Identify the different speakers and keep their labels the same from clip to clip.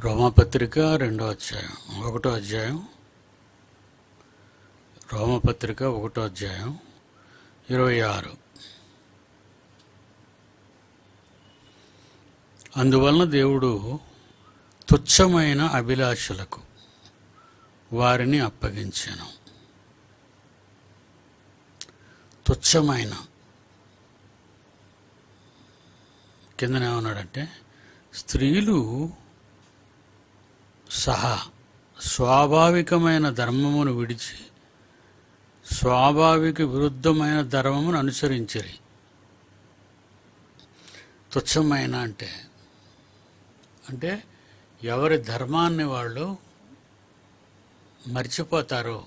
Speaker 1: రోమపత్రిక రెండో అధ్యాయం ఒకటో అధ్యాయం రోమపత్రిక ఒకటో అధ్యాయం ఇరవై ఆరు అందువలన దేవుడు తుచ్చమైన అభిలాషలకు వారిని అప్పగించాను తుచ్చమైన కిందనేమన్నాడంటే స్త్రీలు సహా స్వాభావికమైన ధర్మమును విడిచి స్వాభావిక విరుద్ధమైన ధర్మమును అనుసరించరి తుచ్చమైన అంటే అంటే ఎవరి ధర్మాన్ని వాళ్ళు మర్చిపోతారో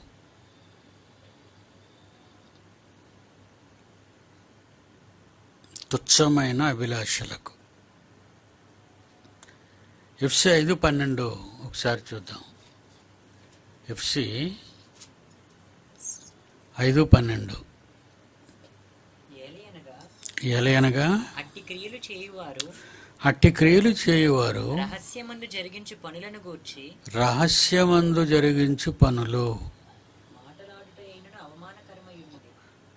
Speaker 1: తుచ్చమైన అభిలాషలకు ఎఫ్సి ఐదు పన్నెండు ఒకసారి చూద్దాం ఎఫ్సి ఐదు పన్నెండు
Speaker 2: ఏలియనగా
Speaker 1: ఎలయనగా
Speaker 2: అట్టి క్రియలు చేయువారు
Speaker 1: అట్టి క్రియలు చేయువారు
Speaker 2: రహస్యమందు జరిగించు పనులను గూర్చి
Speaker 1: రహస్యమందు జరిగించు పనులు
Speaker 2: మాటలాడుట అయినను అవమానకరమై ఉన్నది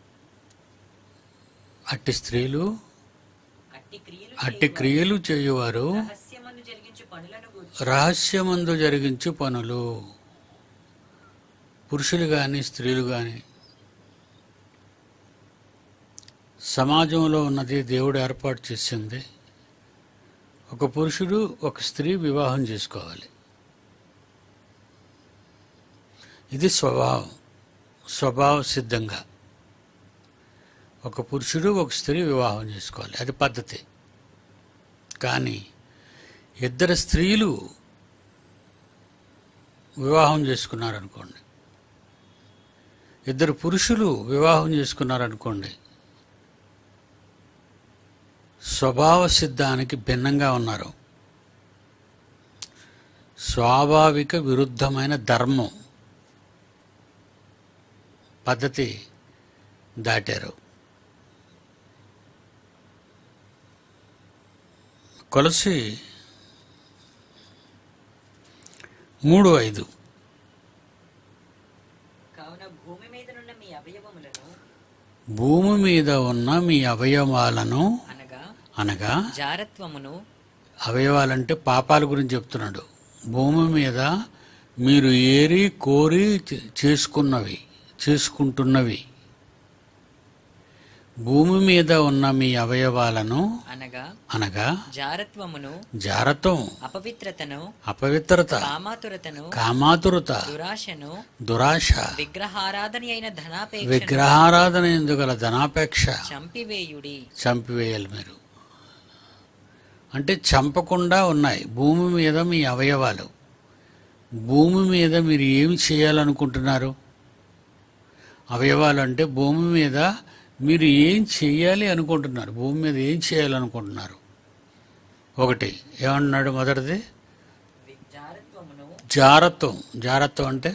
Speaker 1: అట్టి స్త్రీలు
Speaker 2: అట్టి క్రియలు
Speaker 1: అట్టి క్రియలు చేయువారు
Speaker 2: రహస్యమందు జరిగించు పనులను గూర్చి
Speaker 1: రహస్యమందు జరిగించు పనులు పురుషులు కానీ స్త్రీలు కానీ సమాజంలో ఉన్నది దేవుడు ఏర్పాటు చేసింది ఒక పురుషుడు ఒక స్త్రీ వివాహం చేసుకోవాలి ఇది స్వభావం స్వభావ సిద్ధంగా ఒక పురుషుడు ఒక స్త్రీ వివాహం చేసుకోవాలి అది పద్ధతి కానీ ఇద్దరు స్త్రీలు వివాహం చేసుకున్నారనుకోండి ఇద్దరు పురుషులు వివాహం చేసుకున్నారనుకోండి స్వభావ సిద్ధానికి భిన్నంగా ఉన్నారు స్వాభావిక విరుద్ధమైన ధర్మం పద్ధతి దాటారు కొలసి మూడు ఐదు
Speaker 2: కావున భూమి మీదనున్న మీ అవయవములను
Speaker 1: భూమి మీద ఉన్న మీ అవయవాలను
Speaker 2: అనగా
Speaker 1: అనగా
Speaker 2: జారత్వమును
Speaker 1: అవయవాలంటే పాపాల గురించి చెప్తున్నాడు భూమి మీద మీరు ఏరి కోరి చే- చేసుకున్నవి చేసుకుంటున్నవి భూమి మీద ఉన్న మీ అవయవాలను
Speaker 2: అనగా
Speaker 1: అనగా
Speaker 2: జారత్వమును
Speaker 1: జారతం
Speaker 2: అపవిత్రతను
Speaker 1: అపవిత్రత
Speaker 2: కామాతురతను
Speaker 1: కామాతురత
Speaker 2: దురాశను
Speaker 1: దురాశ
Speaker 2: విగ్రహారాధన అయిన ధనాపేక్ష
Speaker 1: విగ్రహారాధన ఎందుగల ధనాపేక్ష
Speaker 2: చంపివేయుడి
Speaker 1: చంపివేయాలి మీరు అంటే చంపకుండా ఉన్నాయి భూమి మీద మీ అవయవాలు భూమి మీద మీరు ఏమి చేయాలనుకుంటున్నారు అవయవాలు అంటే భూమి మీద మీరు ఏం చేయాలి అనుకుంటున్నారు భూమి మీద ఏం చేయాలనుకుంటున్నారు ఒకటి ఏమన్నాడు మొదటిది
Speaker 2: వి- జారత్వమును
Speaker 1: జారత్వం జారత్వం అంటే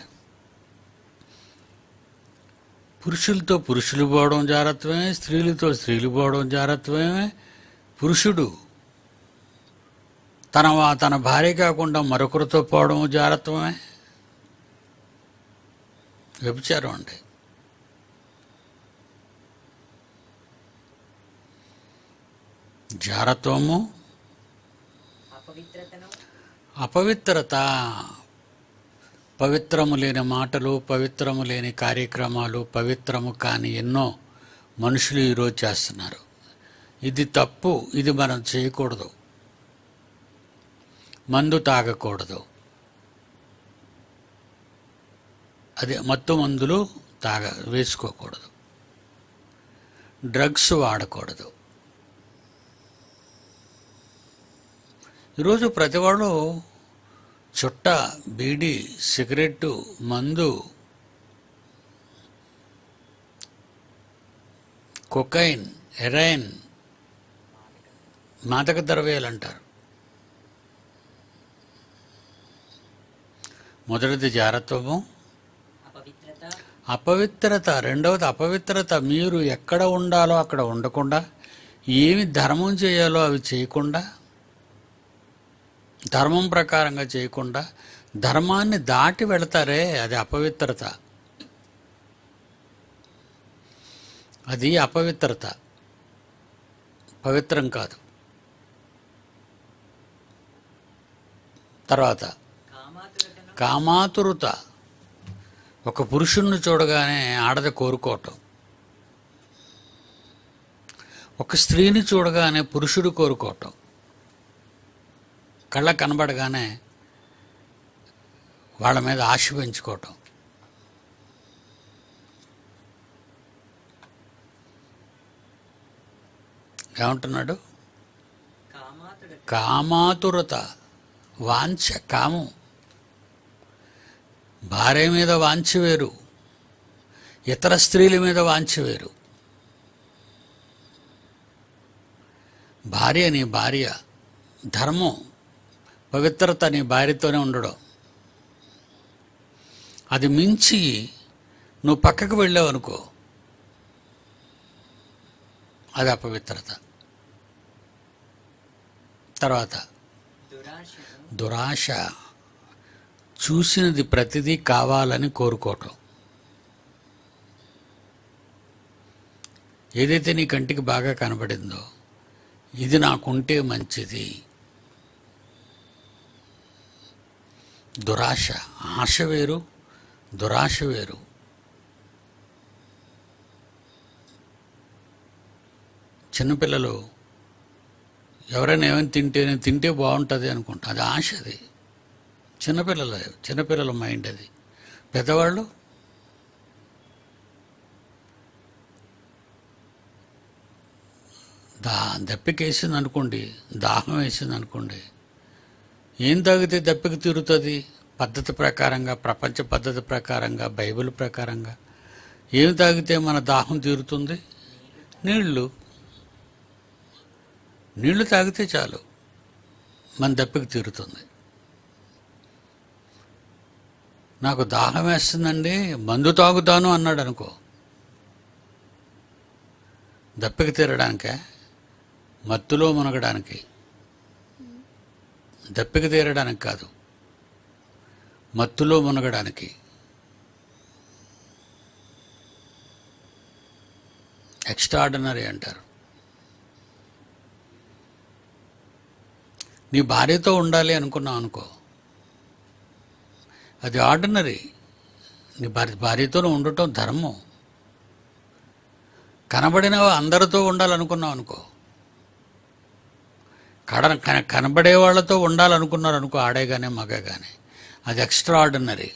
Speaker 1: పురుషులతో పురుషులు పోవడం జారత్వమే స్త్రీలతో స్త్రీలు పోవడం జారత్వమే పురుషుడు తన వా- తన భార్య కాకుండా మరొకరితో పోవడం జారత్వమే వ్యభిచారం అండి జారత్వము
Speaker 2: అపవిత్రతను
Speaker 1: అపవిత్రత పవిత్రము లేని మాటలు పవిత్రము లేని కార్యక్రమాలు పవిత్రము కాని ఎన్నో మనుషులు ఈరోజు చేస్తున్నారు ఇది తప్పు ఇది మనం చేయకూడదు మందు తాగకూడదు అదే మత్తు మందులు తాగ వేసుకోకూడదు డ్రగ్స్ వాడకూడదు ఈరోజు ప్రతివాడు చుట్ట బీడి సిగరెట్టు మందు కొకైన్ హెరాయిన్ మాదక ద్రవ్యాలు అంటారు మొదటిది జారత్వము
Speaker 2: అపవిత్రత
Speaker 1: అపవిత్రత రెండవది అపవిత్రత మీరు ఎక్కడ ఉండాలో అక్కడ ఉండకుండా ఏమి ధర్మం చేయాలో అవి చేయకుండా ధర్మం ప్రకారంగా చేయకుండా ధర్మాన్ని దాటి వెళతారే అది అపవిత్రత అది అపవిత్రత పవిత్రం కాదు తర్వాత
Speaker 2: కామాతురతను
Speaker 1: కామాతురత ఒక పురుషుణ్ణి చూడగానే ఆడది కోరుకోవటం ఒక స్త్రీని చూడగానే పురుషుడు కోరుకోవటం కళ్ళ కనబడగానే వాళ్ళ మీద ఆశ పెంచుకోవటం ఏమంటున్నాడు
Speaker 2: కామాతురత
Speaker 1: కామాతురత వాంఛ కామం భార్య మీద వాంఛ వేరు ఇతర స్త్రీల మీద వాంఛ వేరు భార్య నీ భార్య ధర్మం పవిత్రత నీ భార్యతోనే ఉండడం అది మించి నువ్వు పక్కకు వెళ్ళావు అనుకో అది అపవిత్రత తర్వాత
Speaker 2: దురాశను
Speaker 1: దురాశ చూసినది ప్రతిదీ కావాలని కోరుకోవటం ఏదైతే నీ కంటికి బాగా కనబడిందో ఇది నాకుంటే మంచిది దురాశ ఆశ వేరు దురాశ వేరు చిన్నపిల్లలు ఎవరైనా ఏమైనా తింటేనే తింటే బాగుంటుంది అనుకుంటా అది ఆశ అది చిన్నపిల్లల చిన్నపిల్లల మైండ్ అది పెద్దవాళ్ళు దా దప్పిక వేసింది అనుకోండి దాహం వేసింది అనుకోండి ఏం తాగితే దప్పిక తీరుతుంది పద్ధతి ప్రకారంగా ప్రపంచ పద్ధతి ప్రకారంగా బైబిల్ ప్రకారంగా ఏం తాగితే మన దాహం తీరుతుంది నీళ్ళు నీళ్లు తాగితే చాలు మన దప్పిక తీరుతుంది నాకు దాహం వేస్తుందండి మందు తాగుతాను అన్నాడు అనుకో దప్పిక తీరడానికే మత్తులో మునగడానికి దప్పిక తీరడానికి కాదు మత్తులో మునగడానికి ఎక్స్ట్రాడినరీ అంటారు నీ భార్యతో ఉండాలి అనుకున్నావు అనుకో అది ఆర్డినరీ నీ భార్య భార్యతో ఉండటం ధర్మం కనబడిన అందరితో ఉండాలనుకున్నావు అనుకో కడ కన- కనబడే వాళ్ళతో ఉండాలనుకున్నారు అనుకో ఆడే కానీ మగ కానీ అది ఎక్స్ట్రా ఆర్డినరీ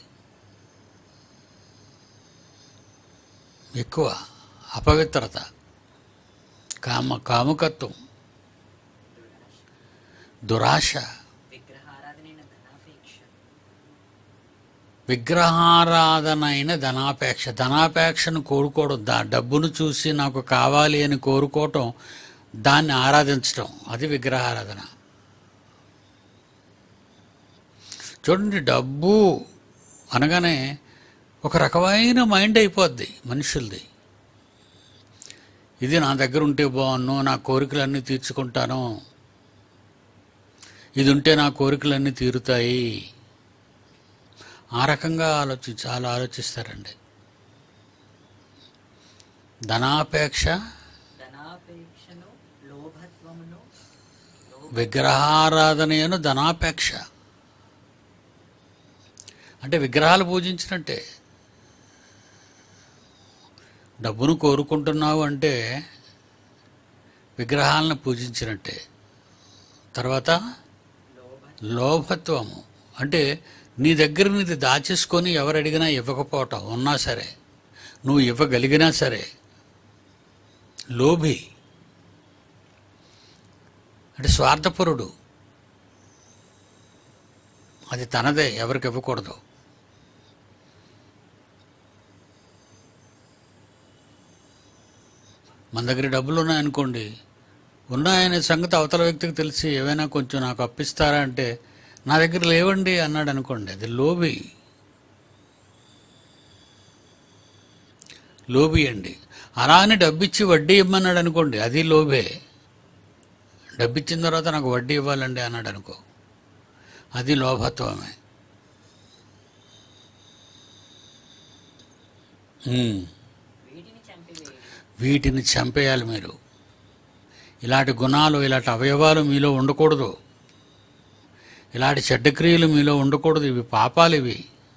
Speaker 1: ఎక్కువ అపవిత్రత కామ కాముకత్వం దురాశ
Speaker 2: విగ్రహారాధనైన ధనాపేక్ష
Speaker 1: విగ్రహారాధన అయిన ధనాపేక్ష ధనాపేక్షను కోరుకోవడం దా డబ్బును చూసి నాకు కావాలి అని కోరుకోవటం దాన్ని ఆరాధించటం అది విగ్రహారాధన చూడండి డబ్బు అనగానే ఒక రకమైన మైండ్ అయిపోద్ది మనుషులది ఇది నా దగ్గర ఉంటే బాగున్ను నా కోరికలన్నీ తీర్చుకుంటాను ఇది ఉంటే నా కోరికలన్నీ తీరుతాయి ఆ రకంగా ఆలోచి చాలా ఆలోచిస్తారండి ధనాపేక్ష
Speaker 2: ధనాపేక్షను లోభత్వమును
Speaker 1: విగ్రహారాధనయను ధనాపేక్ష అంటే విగ్రహాలు పూజించినట్టే డబ్బును కోరుకుంటున్నావు అంటే విగ్రహాలను పూజించినట్టే తర్వాత
Speaker 2: లోభ
Speaker 1: లోభత్వము అంటే నీ దగ్గర నీది దాచేసుకొని ఎవరు అడిగినా ఇవ్వకపోవటం ఉన్నా సరే నువ్వు ఇవ్వగలిగినా సరే లోభి అంటే స్వార్థపరుడు అది తనదే ఎవరికి ఇవ్వకూడదు మన దగ్గర డబ్బులు ఉన్నాయనుకోండి ఉన్నాయనే సంగతి అవతల వ్యక్తికి తెలిసి ఏవైనా కొంచెం నాకు అప్పిస్తారా అంటే నా దగ్గర లేవండి అన్నాడు అనుకోండి అది లోబి లోబి అండి అలా అని డబ్బిచ్చి వడ్డీ ఇమ్మన్నాడు అనుకోండి అది లోబే డబ్బిచ్చిన తర్వాత నాకు వడ్డీ ఇవ్వాలండి అన్నాడు అనుకో అది లోభత్వమే ఉమ్.
Speaker 2: వీటిని చంపివేయుడి
Speaker 1: వీటిని చంపేయాలి మీరు ఇలాంటి గుణాలు ఇలాంటి అవయవాలు మీలో ఉండకూడదు ఇలాంటి చెడ్డ క్రియలు మీలో ఉండకూడదు ఇవి పాపాలు ఇవి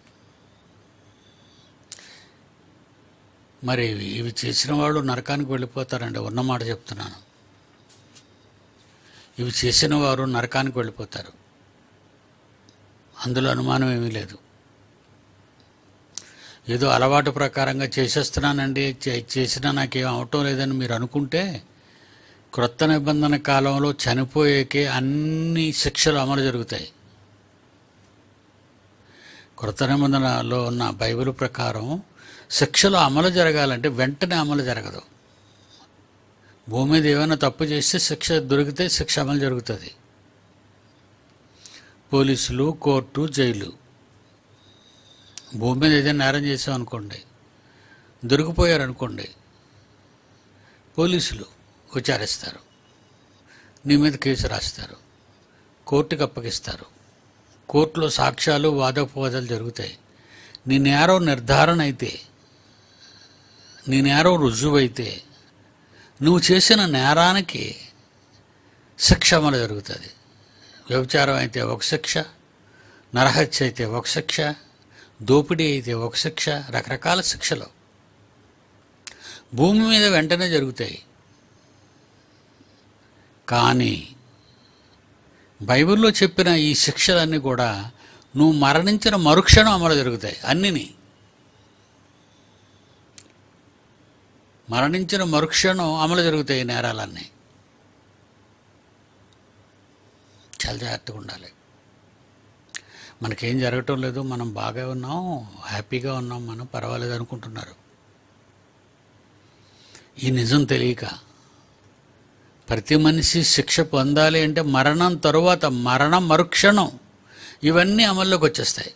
Speaker 1: మరి ఇవి ఇవి చేసిన వాళ్ళు నరకానికి వెళ్ళిపోతారండి ఉన్నమాట చెప్తున్నాను ఇవి చేసిన వారు నరకానికి వెళ్ళిపోతారు అందులో అనుమానం ఏమీ లేదు ఏదో అలవాటు ప్రకారంగా చేసేస్తున్నానండి చే- చేసినా నాకేం అవటం లేదని మీరు అనుకుంటే క్రొత్త నిబంధన కాలంలో చనిపోయేకే అన్ని శిక్షలు అమలు జరుగుతాయి క్రొత్త నిబంధనలో ఉన్న బైబిల్ ప్రకారం శిక్షలు అమలు జరగాలంటే వెంటనే అమలు జరగదు భూమి మీద ఏమైనా తప్పు చేస్తే శిక్ష దొరికితే శిక్ష అమలు జరుగుతుంది పోలీసులు కోర్టు జైలు భూమి మీద ఏదైనా నేరం చేసాం అనుకోండి దొరికిపోయారు అనుకోండి పోలీసులు విచారిస్తారు నీ మీద కేసు రాస్తారు కోర్టుకు అప్పగిస్తారు కోర్టులో సాక్ష్యాలు వాదోపవాదాలు జరుగుతాయి నీ నేరం నిర్ధారణ అయితే నీ నేరం రుజువైతే నువ్వు చేసిన నేరానికి శిక్ష అమలు జరుగుతుంది వ్యభిచారం అయితే ఒక శిక్ష నరహత్య అయితే ఒక శిక్ష దోపిడీ అయితే ఒక శిక్ష రకరకాల శిక్షలు భూమి మీద వెంటనే జరుగుతాయి కానీ బైబిల్లో చెప్పిన ఈ శిక్షలన్నీ కూడా నువ్వు మరణించిన మరుక్షణం అమలు జరుగుతాయి అన్నిని మరణించిన మరుక్షణం అమలు జరుగుతాయి ఈ నేరాలన్నీ చాలా జాగ్రత్తగా ఉండాలి మనకేం జరగటం లేదు మనం బాగా ఉన్నాం హ్యాపీగా ఉన్నాం మనం పర్వాలేదు అనుకుంటున్నారు ఈ నిజం తెలియక ప్రతి మనిషి శిక్ష పొందాలి అంటే మరణం తరువాత మరణం మరుక్షణం ఇవన్నీ అమల్లోకి వచ్చేస్తాయి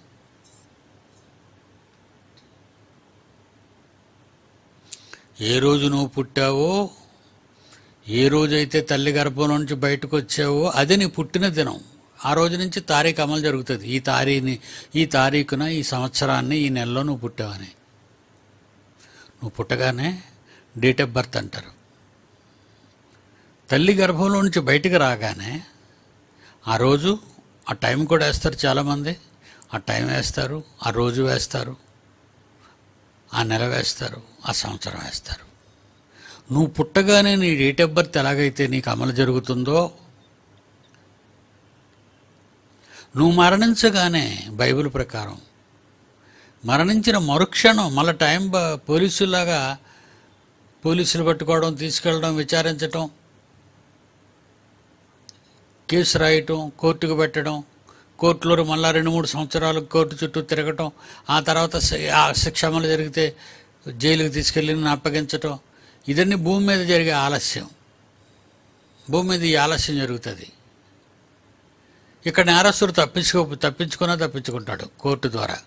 Speaker 1: ఏ రోజు నువ్వు పుట్టావో ఏ రోజైతే తల్లి గర్భం నుంచి బయటకు వచ్చావో అది నీ పుట్టిన దినం ఆ రోజు నుంచి తారీఖు అమలు జరుగుతుంది ఈ తారీఖుని ఈ తారీఖున ఈ సంవత్సరాన్ని ఈ నెలలో నువ్వు పుట్టావని నువ్వు పుట్టగానే డేట్ ఆఫ్ బర్త్ అంటారు తల్లి గర్భంలో నుంచి బయటికి రాగానే ఆ రోజు ఆ టైం కూడా వేస్తారు చాలామంది ఆ టైం వేస్తారు ఆ రోజు వేస్తారు ఆ నెల వేస్తారు ఆ సంవత్సరం వేస్తారు నువ్వు పుట్టగానే నీ డేట్ ఆఫ్ బర్త్ ఎలాగైతే నీకు అమలు జరుగుతుందో నువ్వు మరణించగానే బైబిల్ ప్రకారం మరణించిన మరుక్షణం మళ్ళీ టైం బ- పోలీసులాగా పోలీసులు పట్టుకోవడం తీసుకెళ్ళడం విచారించటం కేసు రాయటం కోర్టుకు పెట్టడం కోర్టులో మళ్ళా రెండు మూడు సంవత్సరాలు కోర్టు చుట్టూ తిరగటం ఆ తర్వాత శి- ఆ శిక్ష అమలు జరిగితే జైలుకి తీసుకెళ్ళి నిన్ను అప్పగించటం ఇదన్నీ భూమి మీద జరిగే ఆలస్యం భూమి మీద ఈ ఆలస్యం జరుగుతుంది ఇక్కడ నేరస్తుడు తప్పించుకో తప్పించుకున్నా తప్పించుకుంటాడు కోర్టు ద్వారా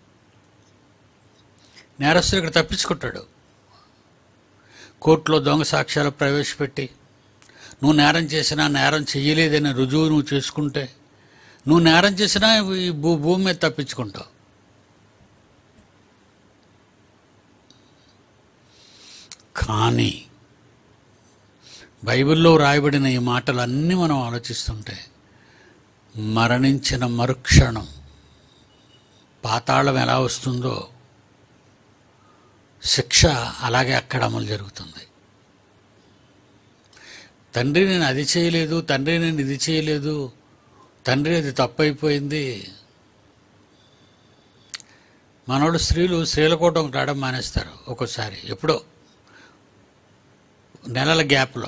Speaker 1: నేరస్తుడు ఇక్కడ తప్పించుకుంటాడు కోర్టులో దొంగ సాక్ష్యాలు ప్రవేశపెట్టి నువ్వు నేరం చేసినా నేరం చెయ్యలేదనే రుజువు నువ్వు చేసుకుంటే నువ్వు నేరం చేసినా ఈ భూ భూమి మీద తప్పించుకుంటావు కానీ బైబిల్లో రాయబడిన ఈ మాటలన్నీ మనం ఆలోచిస్తుంటే మరణించిన మరుక్షణం పాతాళం ఎలా వస్తుందో శిక్ష అలాగే అక్కడ అమలు జరుగుతుంది తండ్రి నేను అది చేయలేదు తండ్రి నేను ఇది చేయలేదు తండ్రి అది తప్పైపోయింది మనోడు స్త్రీలు స్త్రీలకోవటం రావడం మానేస్తారు ఒక్కోసారి ఎప్పుడో నెలల గ్యాప్లో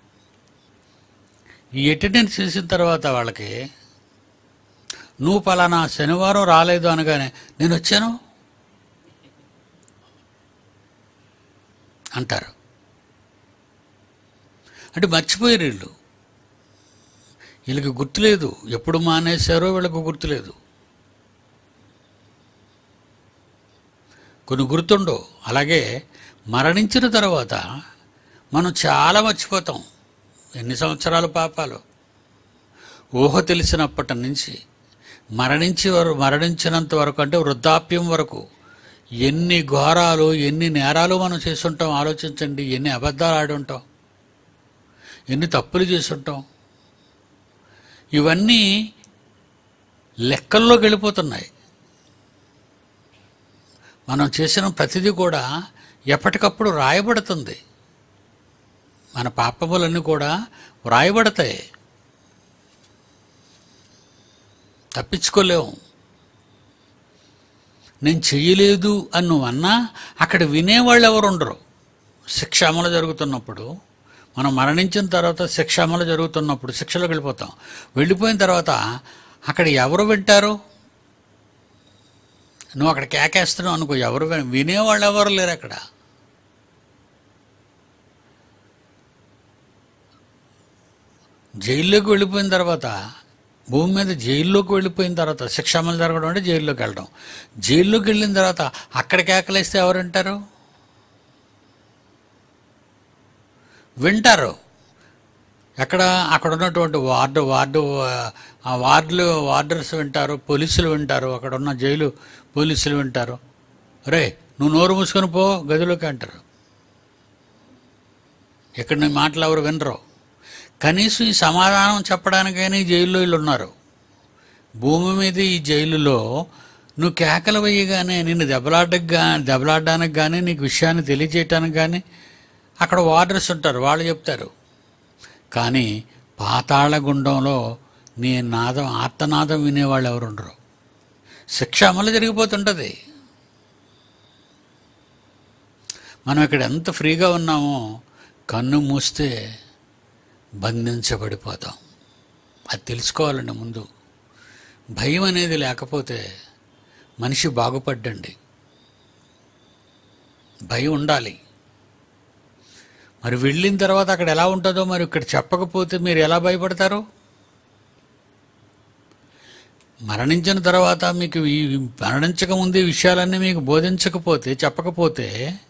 Speaker 1: ఈ అటెండెన్స్ చేసిన తర్వాత వాళ్ళకి నువ్వు పలానా శనివారం రాలేదు అనగానే నేను వచ్చాను అంటారు అంటే మర్చిపోయారు వీళ్ళు వీళ్ళకి గుర్తులేదు ఎప్పుడు మానేశారో వీళ్ళకు గుర్తులేదు కొన్ని గుర్తుండవు అలాగే మరణించిన తర్వాత మనం చాలా మర్చిపోతాం ఎన్ని సంవత్సరాల పాపాలు ఊహ తెలిసినప్పటి నుంచి మరణించి వరకు మరణించినంత వరకు అంటే వృద్ధాప్యం వరకు ఎన్ని ఘోరాలు ఎన్ని నేరాలు మనం చేసుంటాం ఆలోచించండి ఎన్ని అబద్ధాలు ఆడి ఉంటాం ఎన్ని తప్పులు చేసుంటాం ఇవన్నీ లెక్కల్లోకి వెళ్ళిపోతున్నాయి మనం చేసిన ప్రతిదీ కూడా ఎప్పటికప్పుడు రాయబడుతుంది మన పాపములన్నీ కూడా వ్రాయబడతాయి తప్పించుకోలేము నేను చెయ్యలేదు అని నువ్వు అన్నా అక్కడ వినేవాళ్ళు ఎవరు ఉండరు శిక్ష అమలు జరుగుతున్నప్పుడు మనం మరణించిన తర్వాత శిక్ష అమలు జరుగుతున్నప్పుడు శిక్షలోకి వెళ్ళిపోతాం వెళ్ళిపోయిన తర్వాత అక్కడ ఎవరు వింటారు నువ్వు అక్కడ కేకేస్తున్నావు అనుకో ఎవరు విన- వినేవాళ్ళు ఎవరు లేరు అక్కడ జైల్లోకి వెళ్ళిపోయిన తర్వాత భూమి మీద జైల్లోకి వెళ్ళిపోయిన తర్వాత శిక్ష అమలు జరగడం అంటే జైల్లోకి వెళ్ళడం జైల్లోకి వెళ్ళిన తర్వాత అక్కడ కేకలేస్తే ఎవరు వింటారు వింటారు ఎక్కడ అక్కడ ఉన్నటువంటి వార్డు వార్డు ఆ వార్డులు వార్డర్స్ వింటారు పోలీసులు వింటారు అక్కడ ఉన్న జైలు పోలీసులు వింటారు రే నువ్వు నోరు మూసుకొని పో గదిలోకి అంటారు ఇక్కడ నీ మాటలు ఎవరు వినరు కనీసం ఈ సమాధానం చెప్పడానికైనా ఈ జైల్లో వీళ్ళు ఉన్నారు భూమి మీద ఈ జైలులో నువ్వు కేకలు వేయగానే నిన్ను దెబ్బలాడడానికి గా దెబ్బలాడడానికి కానీ నీకు విషయాన్ని తెలియజేయటానికి కానీ అక్కడ వార్డర్స్ ఉంటారు వాళ్ళు చెప్తారు కానీ పాతాళ గుండంలో నీ నాదం ఆర్తనాదం వినేవాళ్ళు ఎవరు ఉండరు శిక్ష అమలు జరిగిపోతుంటుంది మనం ఇక్కడ ఎంత ఫ్రీగా ఉన్నామో కన్ను మూస్తే బంధించబడిపోతాం అది తెలుసుకోవాలండి ముందు భయం అనేది లేకపోతే మనిషి బాగుపడ్డండి భయం ఉండాలి మరి వెళ్ళిన తర్వాత అక్కడ ఎలా ఉంటుందో మరి ఇక్కడ చెప్పకపోతే మీరు ఎలా భయపడతారు మరణించిన తర్వాత మీకు ఈ మరణించక ముందే విషయాలన్నీ మీకు బోధించకపోతే చెప్పకపోతే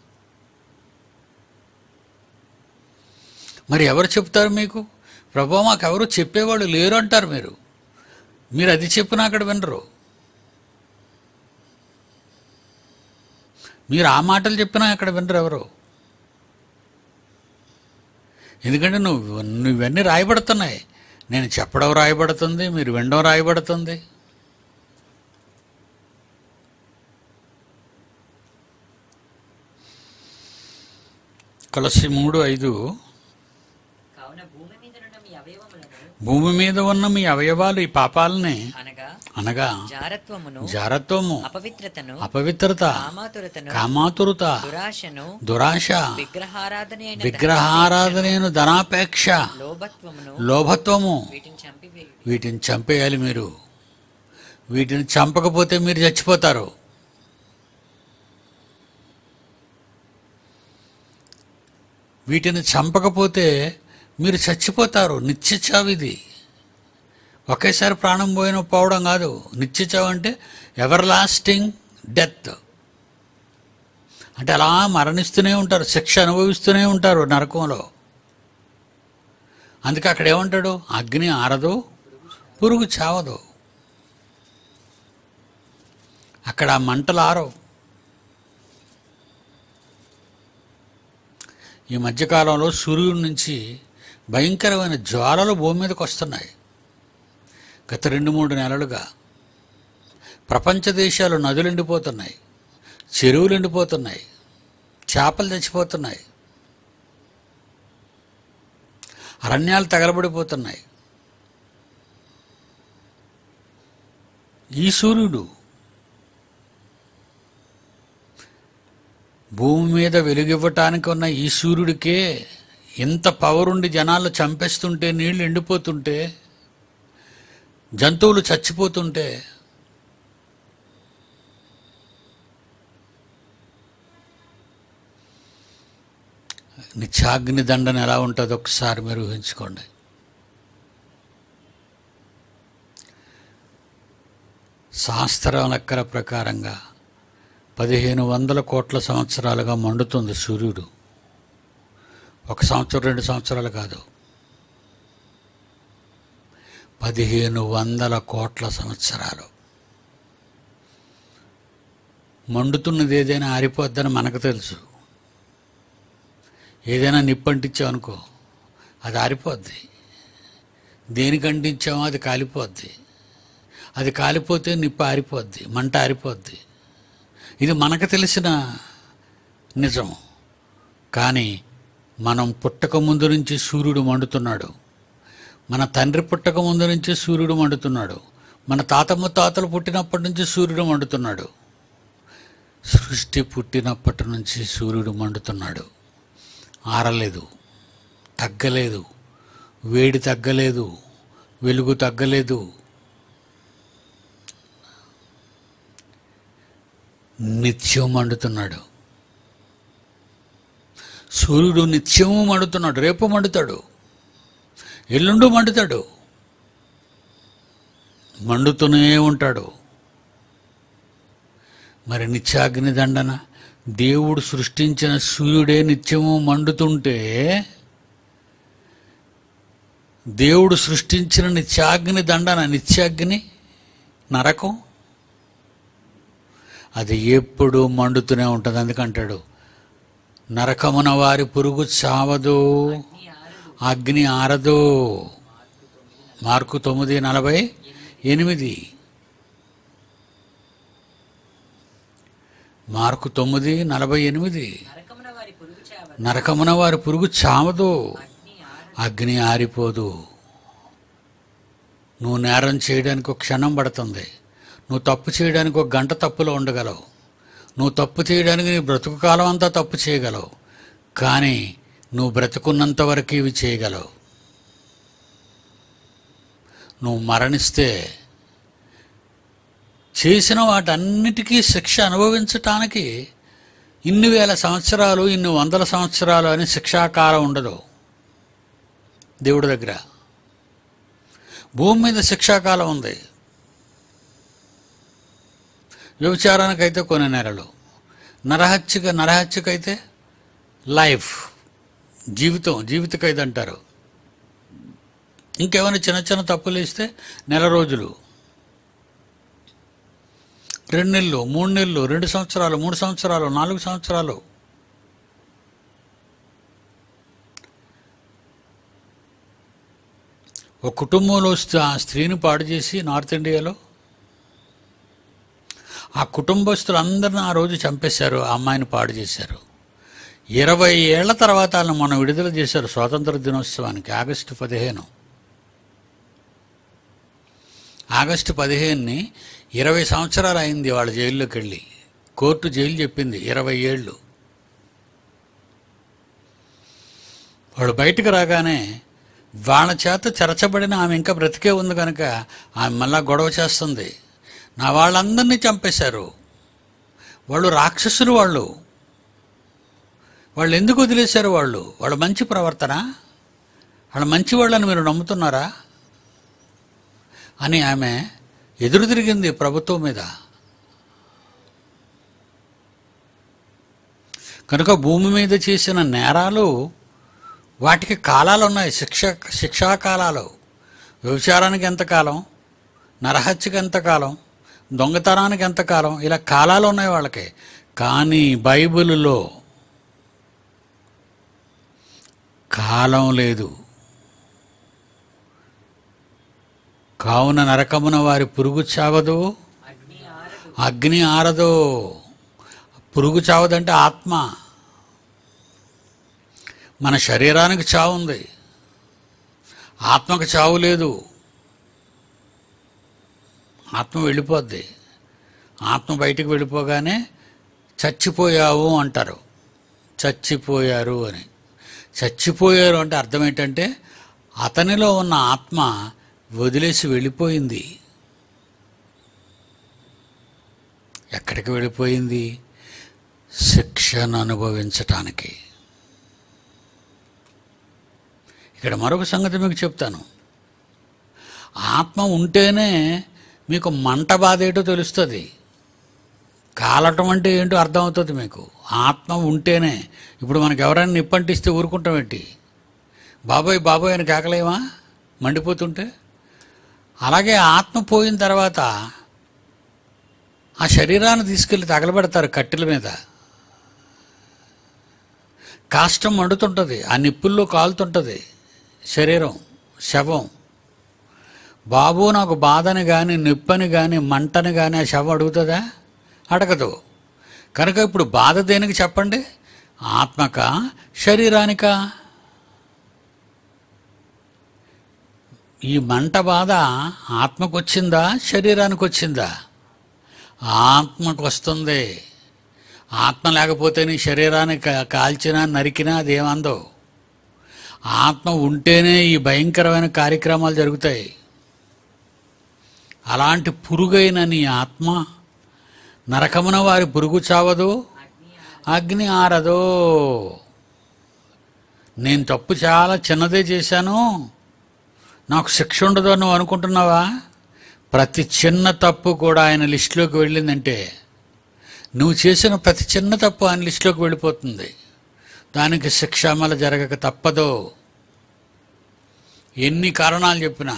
Speaker 1: మరి ఎవరు చెప్తారు మీకు ప్రభా మాకు ఎవరు చెప్పేవాళ్ళు లేరు అంటారు మీరు మీరు అది చెప్పినా అక్కడ వినరు మీరు ఆ మాటలు చెప్పినా అక్కడ వినరు ఎవరు ఎందుకంటే నువ్వు నువ్వు ఇవన్నీ రాయబడుతున్నాయి నేను చెప్పడం రాయబడుతుంది మీరు వినడం రాయబడుతుంది కొలసి మూడు ఐదు
Speaker 2: కావున భూమి మీద నుండి మీ అవయవములను
Speaker 1: భూమి మీద ఉన్న మీ అవయవాలు ఈ పాపాలని
Speaker 2: అనగా
Speaker 1: అనగా
Speaker 2: జారత్వమును
Speaker 1: జారత్వము
Speaker 2: అపవిత్రతను
Speaker 1: అపవిత్రత
Speaker 2: కామాతురతను
Speaker 1: కామాతురత
Speaker 2: దురాశను
Speaker 1: దురాశ
Speaker 2: విగ్రహారాధన అయిన
Speaker 1: విగ్రహారాధనను ధనాపేక్ష
Speaker 2: లోభత్వమును
Speaker 1: లోభత్వము
Speaker 2: వీటిని చంపివేయుడి
Speaker 1: వీటిని చంపేయాలి మీరు వీటిని చంపకపోతే మీరు చచ్చిపోతారు వీటిని చంపకపోతే మీరు చచ్చిపోతారు నిత్య చావు ఇది ఒకేసారి ప్రాణం పోయిన పోవడం కాదు నిత్య చావు అంటే ఎవర్ లాస్టింగ్ డెత్ అంటే అలా మరణిస్తూనే ఉంటారు శిక్ష అనుభవిస్తూనే ఉంటారు నరకంలో అందుకే అక్కడ ఏమంటాడు అగ్ని ఆరదు పురుగు చావదు అక్కడ ఆ మంటలు ఆరవు ఈ మధ్యకాలంలో సూర్యుడి నుంచి భయంకరమైన జ్వాలలు భూమి మీదకి వస్తున్నాయి గత రెండు మూడు నెలలుగా ప్రపంచ దేశాలు నదులు ఎండిపోతున్నాయి చెరువులు ఎండిపోతున్నాయి చేపలు చచ్చిపోతున్నాయి అరణ్యాలు తగలబడిపోతున్నాయి ఈ సూర్యుడు భూమి మీద వెలుగివ్వటానికి ఉన్న ఈ సూర్యుడికే ఇంత పవర్ ఉండి జనాలు చంపేస్తుంటే నీళ్లు ఎండిపోతుంటే జంతువులు చచ్చిపోతుంటే నిత్యాగ్ని దండన ఎలా ఉంటుందో ఒకసారి మీరు ఊహించుకోండి శాస్త్రం లెక్కల ప్రకారంగా పదిహేను వందల కోట్ల సంవత్సరాలుగా మండుతుంది సూర్యుడు ఒక సంవత్సరం రెండు సంవత్సరాలు కాదు పదిహేను వందల కోట్ల సంవత్సరాలు మండుతున్నది ఏదైనా ఆరిపోద్దని మనకు తెలుసు ఏదైనా నిప్పు అంటించామనుకో అది ఆరిపోద్ది దేనికి అంటించామో అది కాలిపోద్ది అది కాలిపోతే నిప్పు ఆరిపోద్ది మంట ఆరిపోద్ది ఇది మనకు తెలిసిన నిజం కానీ మనం పుట్టక ముందు నుంచి సూర్యుడు మండుతున్నాడు మన తండ్రి పుట్టక ముందు నుంచి సూర్యుడు మండుతున్నాడు మన తాత ముత్తాతలు పుట్టినప్పటి నుంచి సూర్యుడు మండుతున్నాడు సృష్టి పుట్టినప్పటి నుంచి సూర్యుడు మండుతున్నాడు ఆరలేదు తగ్గలేదు వేడి తగ్గలేదు వెలుగు తగ్గలేదు నిత్యం మండుతున్నాడు సూర్యుడు నిత్యము మండుతున్నాడు రేపు మండుతాడు ఎల్లుండు మండుతాడు మండుతూనే ఉంటాడు మరి నిత్యాగ్ని దండన దేవుడు సృష్టించిన సూర్యుడే నిత్యము మండుతుంటే దేవుడు సృష్టించిన నిత్యాగ్ని దండన నిత్యాగ్ని నరకం అది ఎప్పుడు మండుతూనే ఉంటుంది అందుకంటాడు నరకమున వారి పురుగు చావదు
Speaker 2: నీ ఆరదు
Speaker 1: అగ్ని ఆరదు మార్కు తొమ్మిది నలభై ఎనిమిది మార్కు తొమ్మిది నలభై ఎనిమిది
Speaker 2: నరకమున వారి పురుగు చావ
Speaker 1: నరకమున వారి పురుగు చావదు
Speaker 2: అగ్ని ఆరదు
Speaker 1: అగ్ని ఆరిపోదు నువ్వు నేరం చేయడానికి ఒక క్షణం పడుతుంది నువ్వు తప్పు చేయడానికి ఒక గంట తప్పులో ఉండగలవు నువ్వు తప్పు చేయడానికి నీ బ్రతుకు కాలం అంతా తప్పు చేయగలవు కానీ నువ్వు బ్రతుకున్నంత వరకు ఇవి చేయగలవు నువ్వు మరణిస్తే చేసిన వాటన్నిటికీ శిక్ష అనుభవించటానికి ఇన్ని వేల సంవత్సరాలు ఇన్ని వందల సంవత్సరాలు అని శిక్షాకాలం ఉండదు దేవుడి దగ్గర భూమి మీద శిక్షాకాలం ఉంది వ్యభిచారానికైతే కొన్ని నెలలు నరహత్యక నరహత్యకైతే లైఫ్ జీవితం జీవిత ఖైదు అంటారు ఇంకేమైనా చిన్న చిన్న తప్పులు ఇస్తే నెల రోజులు రెండు నెలలు మూడు నెలలు రెండు సంవత్సరాలు మూడు సంవత్సరాలు నాలుగు సంవత్సరాలు ఒక కుటుంబంలో వస్తే ఆ స్త్రీని పాడు చేసి నార్త్ ఇండియాలో ఆ కుటుంబస్తులు అందరిని ఆ రోజు చంపేశారు ఆ అమ్మాయిని పాడు చేశారు ఇరవై ఏళ్ల తర్వాత వాళ్ళని మనం విడుదల చేశారు స్వాతంత్ర దినోత్సవానికి ఆగస్టు పదిహేను ఆగస్టు పదిహేనుని ఇరవై సంవత్సరాలు అయింది వాళ్ళ జైల్లోకి వెళ్ళి కోర్టు జైలు చెప్పింది ఇరవై ఏళ్ళు వాడు బయటకు రాగానే వాళ్ళ చేత చెరచబడిన ఆమె ఇంకా బ్రతికే ఉంది కనుక ఆమె మళ్ళా గొడవ చేస్తుంది నా వాళ్ళందరినీ చంపేశారు వాళ్ళు రాక్షసులు వాళ్ళు వాళ్ళు ఎందుకు వదిలేశారు వాళ్ళు వాళ్ళ మంచి ప్రవర్తన వాళ్ళ మంచి వాళ్ళని మీరు నమ్ముతున్నారా అని ఆమె ఎదురు తిరిగింది ప్రభుత్వం మీద కనుక భూమి మీద చేసిన నేరాలు వాటికి కాలాలు ఉన్నాయి శిక్ష శిక్షా కాలాలు వ్యభిచారానికి ఎంతకాలం నరహత్యకి ఎంతకాలం దొంగతనానికి ఎంతకాలం ఇలా కాలాలు ఉన్నాయి వాళ్ళకి కానీ బైబిల్లో కాలం లేదు కావున నరకమున వారి పురుగు చావదు
Speaker 2: అగ్ని ఆరదు
Speaker 1: అగ్ని ఆరదు పురుగు చావదంటే ఆత్మ మన శరీరానికి చావు ఉంది ఆత్మకు చావు లేదు ఆత్మ వెళ్ళిపోద్ది ఆత్మ బయటికి వెళ్ళిపోగానే చచ్చిపోయావు అంటారు చచ్చిపోయారు అని చచ్చిపోయారు అంటే అర్థం ఏంటంటే అతనిలో ఉన్న ఆత్మ వదిలేసి వెళ్ళిపోయింది ఎక్కడికి వెళ్ళిపోయింది శిక్షను అనుభవించటానికి ఇక్కడ మరొక సంగతి మీకు చెప్తాను ఆత్మ ఉంటేనే మీకు మంట బాధ ఏంటో తెలుస్తుంది కాలటం అంటే ఏంటో అర్థమవుతుంది మీకు ఆత్మ ఉంటేనే ఇప్పుడు మనకు ఎవరైనా నిప్పంటిస్తే ఊరుకుంటాం ఏంటి బాబాయ్ బాబాయ్ అని కేకలేమా మండిపోతుంటే అలాగే ఆత్మ పోయిన తర్వాత ఆ శరీరాన్ని తీసుకెళ్ళి తగలబెడతారు కట్టెల మీద కాష్టం మండుతుంటుంది ఆ నిప్పుల్లో కాలుతుంటుంది శరీరం శవం బాబు నాకు బాధని కానీ నొప్పని కానీ మంటని కానీ ఆ శవం అడుగుతుందా అడగదు కనుక ఇప్పుడు బాధ దేనికి చెప్పండి ఆత్మక శరీరానికా ఈ మంట బాధ ఆత్మకు వచ్చిందా శరీరానికి వచ్చిందా ఆత్మకు వస్తుంది ఆత్మ లేకపోతే నీ శరీరాన్ని కా- కాల్చినా నరికినా అదేమందో ఆత్మ ఉంటేనే ఈ భయంకరమైన కార్యక్రమాలు జరుగుతాయి అలాంటి పురుగైన నీ ఆత్మ నరకమున వారి పురుగు చావదు అగ్ని ఆరదు నేను తప్పు చాలా చిన్నదే చేశాను నాకు శిక్ష ఉండదు అని నువ్వు అనుకుంటున్నావా ప్రతి చిన్న తప్పు కూడా ఆయన లిస్టులోకి వెళ్ళిందంటే నువ్వు చేసిన ప్రతి చిన్న తప్పు ఆయన లిస్టులోకి వెళ్ళిపోతుంది దానికి శిక్ష అమలు జరగక తప్పదు ఎన్ని కారణాలు చెప్పినా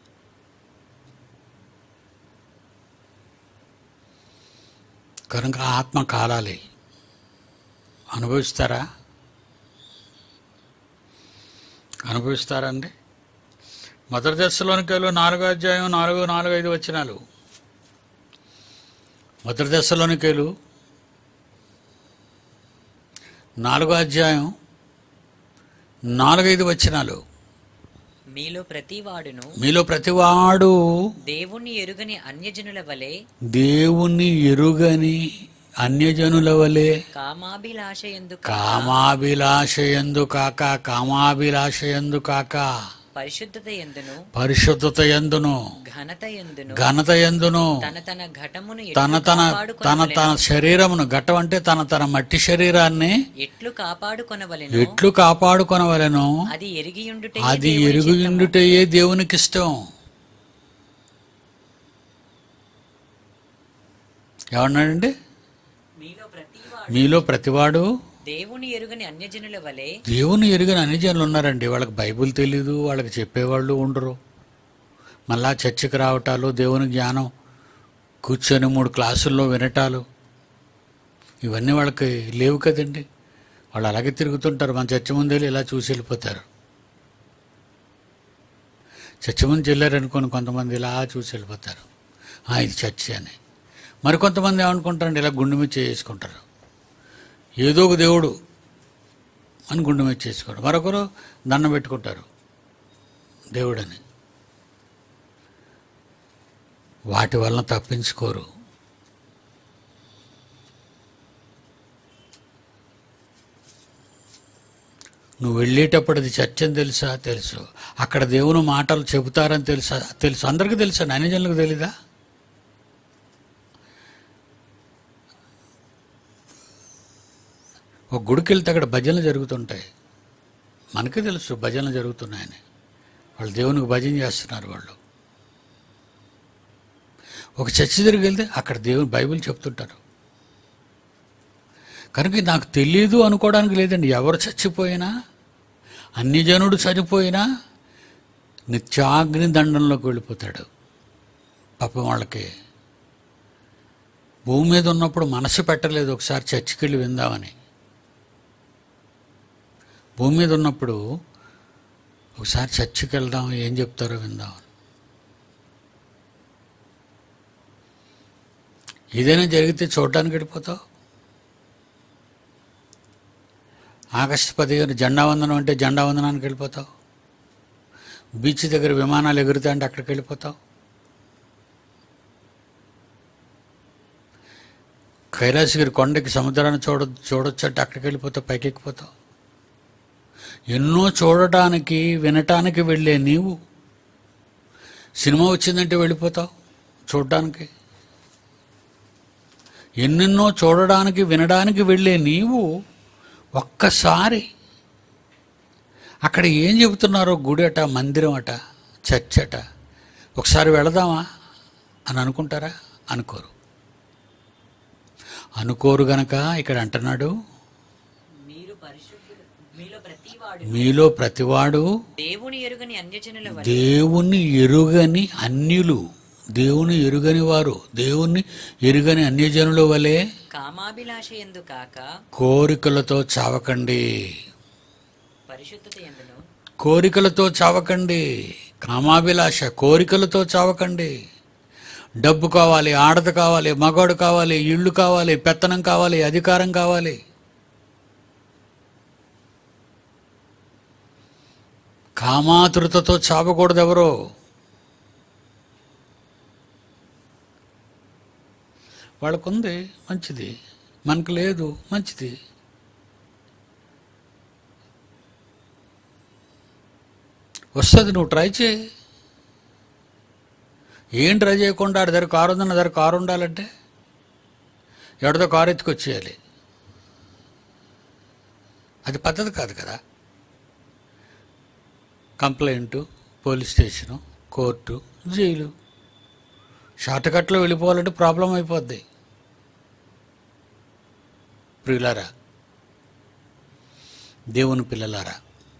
Speaker 1: కనుక ఆత్మ కాలాలి అనుభవిస్తారా అనుభవిస్తారండి మొదటి దశలోనికి వెళ్ళు నాలుగో అధ్యాయం నాలుగు నాలుగు ఐదు వచ్చినాలు మొదటి దశలోనికి వెళ్ళు నాలుగో అధ్యాయం నాలుగైదు వచ్చినాలు
Speaker 2: మీలో ప్రతివాడును
Speaker 1: మీలో ప్రతివాడు
Speaker 2: దేవుణ్ణి ఎరుగని అన్యజనుల వలె
Speaker 1: దేవుని ఎరుగని అన్యజనుల వలె
Speaker 2: కామాభిలాష ఎందు
Speaker 1: కామాభిలాష ఎందు కాక కామాభిలాష ఎందు కాక
Speaker 2: పరిశుద్ధత ఎందును
Speaker 1: పరిశుద్ధత ఎందును
Speaker 2: ఘనత ఎందును
Speaker 1: ఘనత ఎందును
Speaker 2: తన తన ఘటమును
Speaker 1: తన
Speaker 2: ఎట్లు
Speaker 1: తన తన
Speaker 2: కాపాడుకొనవలెను
Speaker 1: తన శరీరమును ఘట్టం అంటే తన తన మట్టి శరీరాన్ని
Speaker 2: ఎట్లు కాపాడుకొనవలెను
Speaker 1: ఎట్లు కాపాడుకొనవలెను
Speaker 2: అది ఎరిగియుండుటే
Speaker 1: అది ఎరుగుండుటయే దేవునికి ఇష్టం ఏమన్నాడండి
Speaker 2: మీలో ప్రతివాడు
Speaker 1: మీలో ప్రతివాడు
Speaker 2: దేవుని ఎరుగని అన్యజనుల వలె
Speaker 1: దేవుని ఎరిగిన అన్ని జనులు ఉన్నారండి వాళ్ళకి బైబిల్ తెలీదు వాళ్ళకి చెప్పేవాళ్ళు ఉండరు మళ్ళా చర్చికి రావటాలు దేవుని జ్ఞానం కూర్చొని మూడు క్లాసుల్లో వినటాలు ఇవన్నీ వాళ్ళకి లేవు కదండి వాళ్ళు అలాగే తిరుగుతుంటారు మన చర్చ ముందే ఇలా చూసి వెళ్ళిపోతారు చర్చ ముందు వెళ్ళారనుకోని కొంతమంది ఇలా చూసి వెళ్ళిపోతారు "ఆ, ఇది చర్చి అని మరి కొంతమంది ఏమనుకుంటారండి ఇలా గుండె మీద చేసుకుంటారు ఏదో ఒక దేవుడు అని గుండె మీద చేసుకోవడం మరొకరు దండం పెట్టుకుంటారు దేవుడని వాటి వలన తప్పించుకోరు నువ్వు వెళ్ళేటప్పుడు అది చర్చ అని తెలుసా తెలుసు అక్కడ దేవుని మాటలు చెబుతారని తెలుసా తెలుసు అందరికీ తెలుసా అన్ని జనులకు తెలీదా ఒక గుడికి వెళ్తే అక్కడ భజనలు జరుగుతుంటాయి మనకే తెలుసు భజనలు జరుగుతున్నాయని వాళ్ళు దేవునికి భజన చేస్తున్నారు వాళ్ళు ఒక చర్చి దగ్గరికి వెళ్తే అక్కడ దేవుని బైబిల్ చెప్తుంటారు కనుక ఇది నాకు తెలియదు అనుకోవడానికి లేదండి ఎవరు చచ్చిపోయినా అన్ని జనుడు చనిపోయినా నిత్యాగ్ని దండంలోకి వెళ్ళిపోతాడు పాపం వాళ్ళకి భూమి మీద ఉన్నప్పుడు మనసు పెట్టలేదు ఒకసారి చర్చికి వెళ్ళి విందామని భూమి మీద ఉన్నప్పుడు ఒకసారి చర్చికి వెళ్దాం ఏం చెప్తారో విందాం ఏదైనా జరిగితే చూడడానికి వెళ్ళిపోతావు ఆగస్టు పదిహేను జెండా వందనం అంటే జెండా వందనానికి వెళ్ళిపోతావు బీచ్ దగ్గర విమానాలు ఎగురుతా అంటే అక్కడికి వెళ్ళిపోతావు కైలాసగిరి కొండకి సముద్రాన్ని చూడ చూడొచ్చు అంటే అక్కడికి వెళ్ళిపోతావు పైకి ఎక్కిపోతావు ఎన్నో చూడటానికి వినటానికి వెళ్ళే నీవు సినిమా వచ్చిందంటే వెళ్ళిపోతావు చూడడానికి ఎన్నెన్నో చూడడానికి వినడానికి వెళ్ళే నీవు ఒక్కసారి అక్కడ ఏం చెబుతున్నారో గుడి అట మందిరం అట చర్చ్ అట ఒకసారి వెళదామా అని అనుకుంటారా అనుకోరు అనుకోరు గనక ఇక్కడ అంటున్నాడు
Speaker 2: మీరు పరిశుద్ధులు మీలో ప్రతివాడు
Speaker 1: మీలో ప్రతివాడు
Speaker 2: దేవుని ఎరుగని అన్యజనుల వలె
Speaker 1: దేవుని ఎరుగని అన్యులు దేవుని ఎరుగని వారు దేవుని ఎరుగని అన్యజనుల వలె
Speaker 2: కామాభిలాష ఎందు కాక
Speaker 1: కోరికలతో చావకండి
Speaker 2: పరిశుద్ధత ఎందును
Speaker 1: కోరికలతో చావకండి కామాభిలాష కోరికలతో చావకండి డబ్బు కావాలి ఆడద కావాలి మగవాడు కావాలి ఇళ్ళు కావాలి పెత్తనం కావాలి అధికారం కావాలి కామాతృతతో చావకూడదు ఎవరో వాళ్ళకుంది మంచిది మనకు లేదు మంచిది వస్తుంది నువ్వు ట్రై చేయి ఏం ట్రై చేయకుండా ఆడి దగ్గర కారు ఉందన్న దగ్గర కారు ఉండాలంటే ఎవరితో కారు ఎత్తుకొచ్చేయాలి అది పద్ధతి కాదు కదా complaint police station court jail short కట్లో వెళ్ళిపోవాలంటే ప్రాబ్లం అయిపోద్ది ప్రియులారా దేవుని పిల్లలారా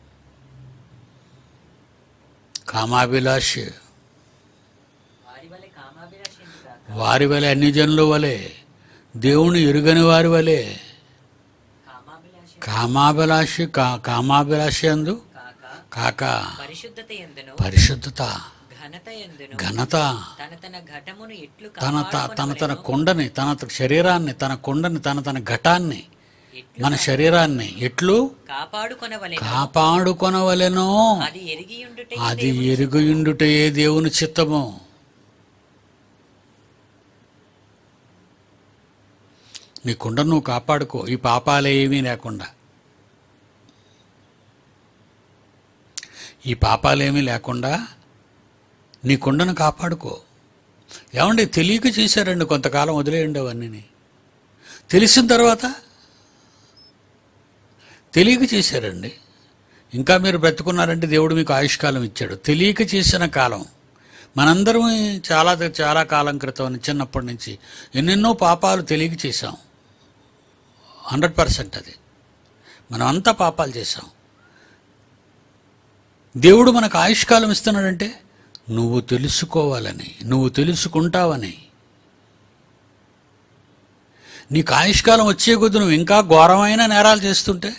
Speaker 1: కామాభిలాష్
Speaker 2: వారి వలె కామాభిలాష ఎందు కాక
Speaker 1: వారి వలె అన్ని జనుల వలె దేవుని ఎరుగని వారి వలె
Speaker 2: కామాభిలాష
Speaker 1: కామాభిలాష కా కామాభిలాష అందు
Speaker 2: కాక
Speaker 1: కాక
Speaker 2: పరిశుద్ధత ఎందును
Speaker 1: పరిశుద్ధత
Speaker 2: ఘనత ఎందును
Speaker 1: ఘనత
Speaker 2: తన తన ఘటమును ఎట్లు
Speaker 1: తన త- తన తన
Speaker 2: కాపాడుకొనవలెనో,
Speaker 1: కొండని తన త- శరీరాన్ని తన కొండని తన తన ఘటాన్ని
Speaker 2: ఎట్లు
Speaker 1: మన శరీరాన్ని ఎట్లు
Speaker 2: కాపాడుకొనవలెను
Speaker 1: కాపాడుకొనవలెనో
Speaker 2: అది ఎరిగి ఉండుటే
Speaker 1: అది ఎరుగుయుండుటయే దేవుని చిత్తము నీ కుండను నువ్వు కాపాడుకో ఈ పాపాలే ఏమీ లేకుండా ఈ పాపాలేమీ లేకుండా నీ కుండను కాపాడుకో ఏమండి తెలియక చేశారండి కొంతకాలం వదిలేయండి అవన్నీ తెలిసిన తర్వాత తెలియక చేశారండి ఇంకా మీరు బ్రతుకున్నారంటే దేవుడు మీకు ఆయుష్కాలం ఇచ్చాడు తెలియక చేసిన కాలం మనందరం చాలా చాలా కాలం క్రితం చిన్నప్పటి నుంచి ఎన్నెన్నో పాపాలు తెలియక చేశాం హండ్రెడ్ పర్సెంట్ అది మనం అంతా పాపాలు చేశాం దేవుడు మనకు ఆయుష్కాలం ఇస్తున్నాడంటే నువ్వు తెలుసుకోవాలని నువ్వు తెలుసుకుంటావని నీకు ఆయుష్కాలం వచ్చే కొద్ది నువ్వు ఇంకా ఘోరమైన నేరాలు చేస్తుంటే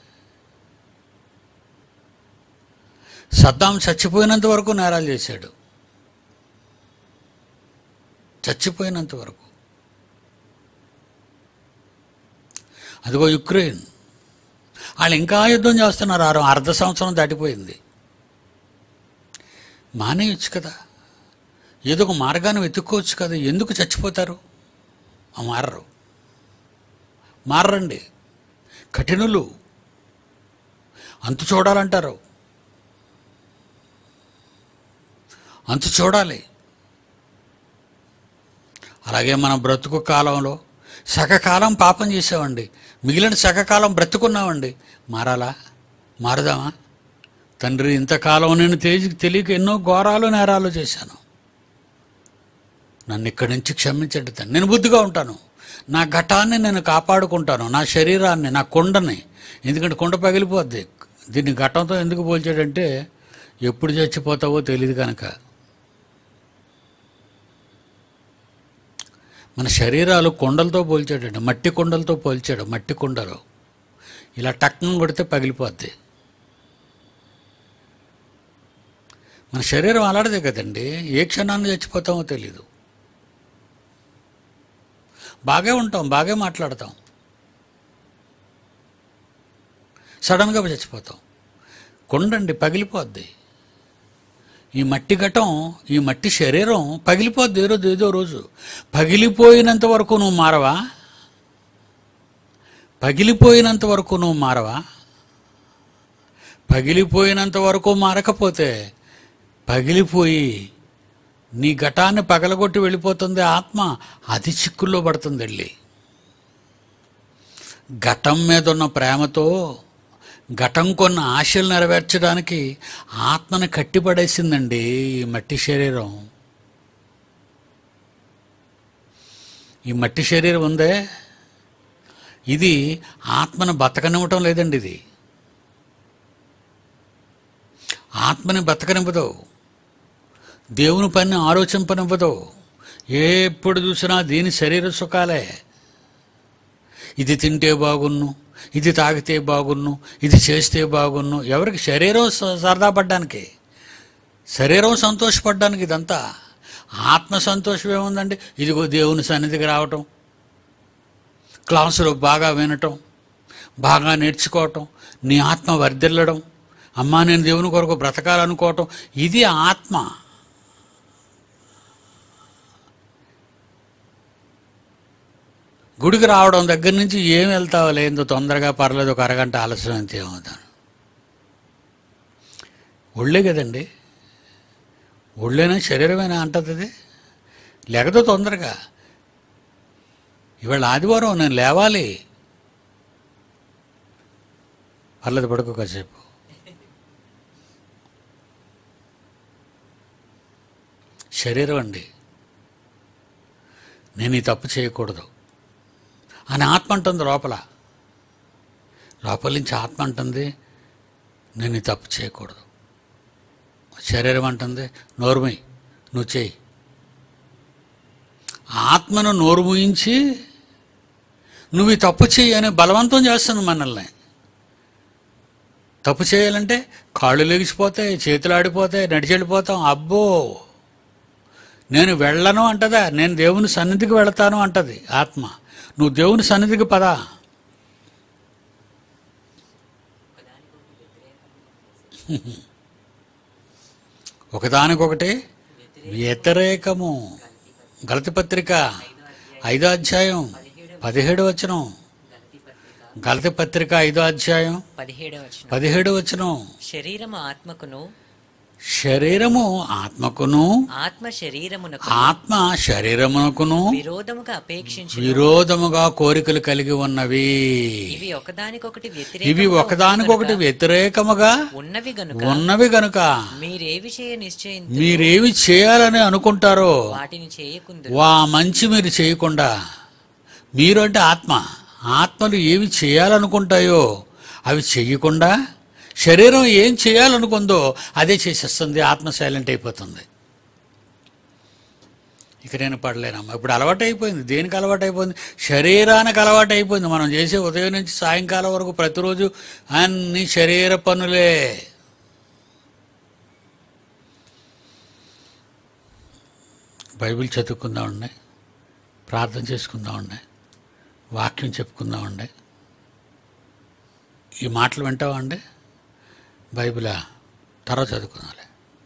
Speaker 1: సద్దాం చచ్చిపోయినంత వరకు నేరాలు చేశాడు చచ్చిపోయినంత వరకు అదిగో యుక్రెయిన్ వాళ్ళు ఇంకా యుద్ధం చేస్తున్నారు ఆరు అర్ధ సంవత్సరం దాటిపోయింది మానేయచ్చు కదా ఏదో ఒక మార్గాన్ని వెతుక్కోవచ్చు కదా ఎందుకు చచ్చిపోతారు ఆ మారరు మారరండి కఠినులు అంతు చూడాలంటారు అంతు చూడాలి అలాగే మన బ్రతుకు కాలంలో సగకాలం పాపం చేసామండి మిగిలిన సగకాలం బ్రతుకున్నామండి మారాలా మారదామా తండ్రి ఇంతకాలం నేను తేజి తెలియక ఎన్నో ఘోరాలు నేరాలు చేశాను నన్ను ఇక్కడి నుంచి క్షమించండి తండ్రి నేను బుద్ధిగా ఉంటాను నా ఘటాన్ని నేను కాపాడుకుంటాను నా శరీరాన్ని నా కొండని ఎందుకంటే కొండ పగిలిపోద్ది దీన్ని ఘటంతో ఎందుకు పోల్చాడంటే ఎప్పుడు చచ్చిపోతావో తెలియదు కనుక మన శరీరాలు కొండలతో పోల్చాడండి మట్టి కొండలతో పోల్చాడు మట్టి కొండలు ఇలా టక్నం కొడితే పగిలిపోద్ది మన శరీరం అలాంటిదే కదండి ఏ క్షణాన్ని చచ్చిపోతామో తెలీదు బాగే ఉంటాం బాగే మాట్లాడతాం సడన్గా చచ్చిపోతాం కొండండి పగిలిపోద్ది ఈ మట్టి ఘటం ఈ మట్టి శరీరం పగిలిపోద్ది ఏ రోజు ఏదో రోజు పగిలిపోయినంత వరకు నువ్వు మారవా పగిలిపోయినంత వరకు నువ్వు మారవా పగిలిపోయినంత వరకు మారకపోతే పగిలిపోయి నీ ఘటాన్ని పగలగొట్టి వెళ్ళిపోతుంది ఆత్మ అది చిక్కుల్లో పడుతుంది వెళ్ళి ఘటం మీద ఉన్న ప్రేమతో ఘటం కొన్న ఆశలు నెరవేర్చడానికి ఆత్మని కట్టిపడేసిందండి ఈ మట్టి శరీరం ఈ మట్టి శరీరం ఉందే ఇది ఆత్మను బతకనివ్వటం లేదండి ఇది ఆత్మని బతకనివ్వదు దేవుని పని ఆలోచింపనివ్వదు ఎప్పుడు చూసినా దీని శరీర సుఖాలే ఇది తింటే బాగున్ను ఇది తాగితే బాగున్ను ఇది చేస్తే బాగున్ను ఎవరికి శరీరం స- సరదా పడ్డానికి శరీరం సంతోషపడ్డానికి ఇదంతా ఆత్మ సంతోషం ఏముందండి ఇదిగో దేవుని సన్నిధికి రావటం క్లాసులో బాగా వినటం బాగా నేర్చుకోవటం నీ ఆత్మ వర్ధిల్లడం అమ్మా నేను దేవుని కొరకు బ్రతకాలనుకోవటం ఇది ఆత్మ గుడికి రావడం దగ్గర నుంచి ఏం వెళ్తావో లేదో తొందరగా పర్లేదు ఒక అరగంట ఆలస్యం అంతే ఏమవుతాను ఒళ్ళే కదండి ఒళ్ళేనా శరీరమేనా అంటది అది లేకదో తొందరగా ఇవాళ ఆదివారం నేను లేవాలి పర్లేదు పడుకో కాసేపు శరీరం అండి నేను ఈ తప్పు చేయకూడదు అని ఆత్మ అంటుంది లోపల లోపల నుంచి ఆత్మ అంటుంది నేను ఈ తప్పు చేయకూడదు శరీరం అంటుంది నోరుమై నువ్వు చేయి ఆత్మను నోరు మూయించి నువ్వు ఈ తప్పు చేయి అని బలవంతం చేస్తుంది మనల్ని తప్పు చేయాలంటే కాళ్ళు లెగిసిపోతాయి చేతులు ఆడిపోతాయి నడిచి వెళ్ళిపోతాం అబ్బో నేను వెళ్ళను అంటదా నేను దేవుని సన్నిధికి వెళతాను అంటది ఆత్మ నువ్వు దేవుని సన్నిధికి పదా ఒకదానికొకటి వ్యతిరేకము గలతి పత్రిక ఐదో అధ్యాయం పదిహేడు వచనం గలతి పత్రిక ఐదో అధ్యాయం
Speaker 2: పదిహేడవ వచనం
Speaker 1: పదిహేడు వచనం
Speaker 2: శరీరము ఆత్మకును
Speaker 1: శరీరము ఆత్మకును
Speaker 2: ఆత్మ శరీరమునకు
Speaker 1: ఆత్మ శరీరమునకును
Speaker 2: విరోధముగా అపేక్షించి
Speaker 1: విరోధముగా కోరికలు కలిగి ఉన్నవి
Speaker 2: ఇవి ఒకదానికొకటి
Speaker 1: ఇవి
Speaker 2: వ్యతిరేకముగా
Speaker 1: ఒకదానికొకటి వ్యతిరేకముగా
Speaker 2: ఉన్నవి గనుక
Speaker 1: ఉన్నవి గనుక
Speaker 2: మీరేవి చేయ నిశ్చయం
Speaker 1: మీరేమి చేయాలని అనుకుంటారో
Speaker 2: వాటిని చేయకుందు
Speaker 1: వా మంచి మీరు చేయకుండా మీరు అంటే ఆత్మ ఆత్మలు ఏవి చేయాలనుకుంటాయో అవి చెయ్యకుండా శరీరం ఏం చేయాలనుకుందో అదే చేసేస్తుంది ఆత్మ సైలెంట్ అయిపోతుంది ఇక నేను పడలేనమ్మా ఇప్పుడు అలవాటు అయిపోయింది దేనికి అలవాటు అయిపోయింది శరీరానికి అలవాటు అయిపోయింది మనం చేసే ఉదయం నుంచి సాయంకాలం వరకు ప్రతిరోజు అన్ని శరీర పనులే బైబిల్ చదువుకుందామండి ప్రార్థన చేసుకుందామండి వాక్యం చెప్పుకుందామండి ఈ మాటలు వింటావా అండి బైబిలా తర్వాత చదువుకుందాంలే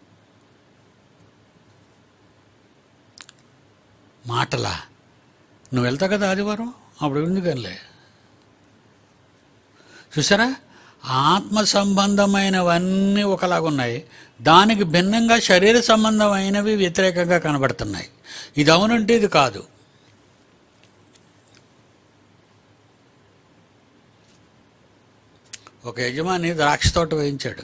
Speaker 1: మాటలా నువ్వు వెళ్తావు కదా ఆదివారం అప్పుడు ఎందుకనిలే చూసారా ఆత్మ సంబంధమైనవన్నీ ఒకలాగా ఉన్నాయి దానికి భిన్నంగా శరీర సంబంధమైనవి వ్యతిరేకంగా కనబడుతున్నాయి ఇది అవునంటే ఇది కాదు ఒక యజమాని ద్రాక్ష తోట వేయించాడు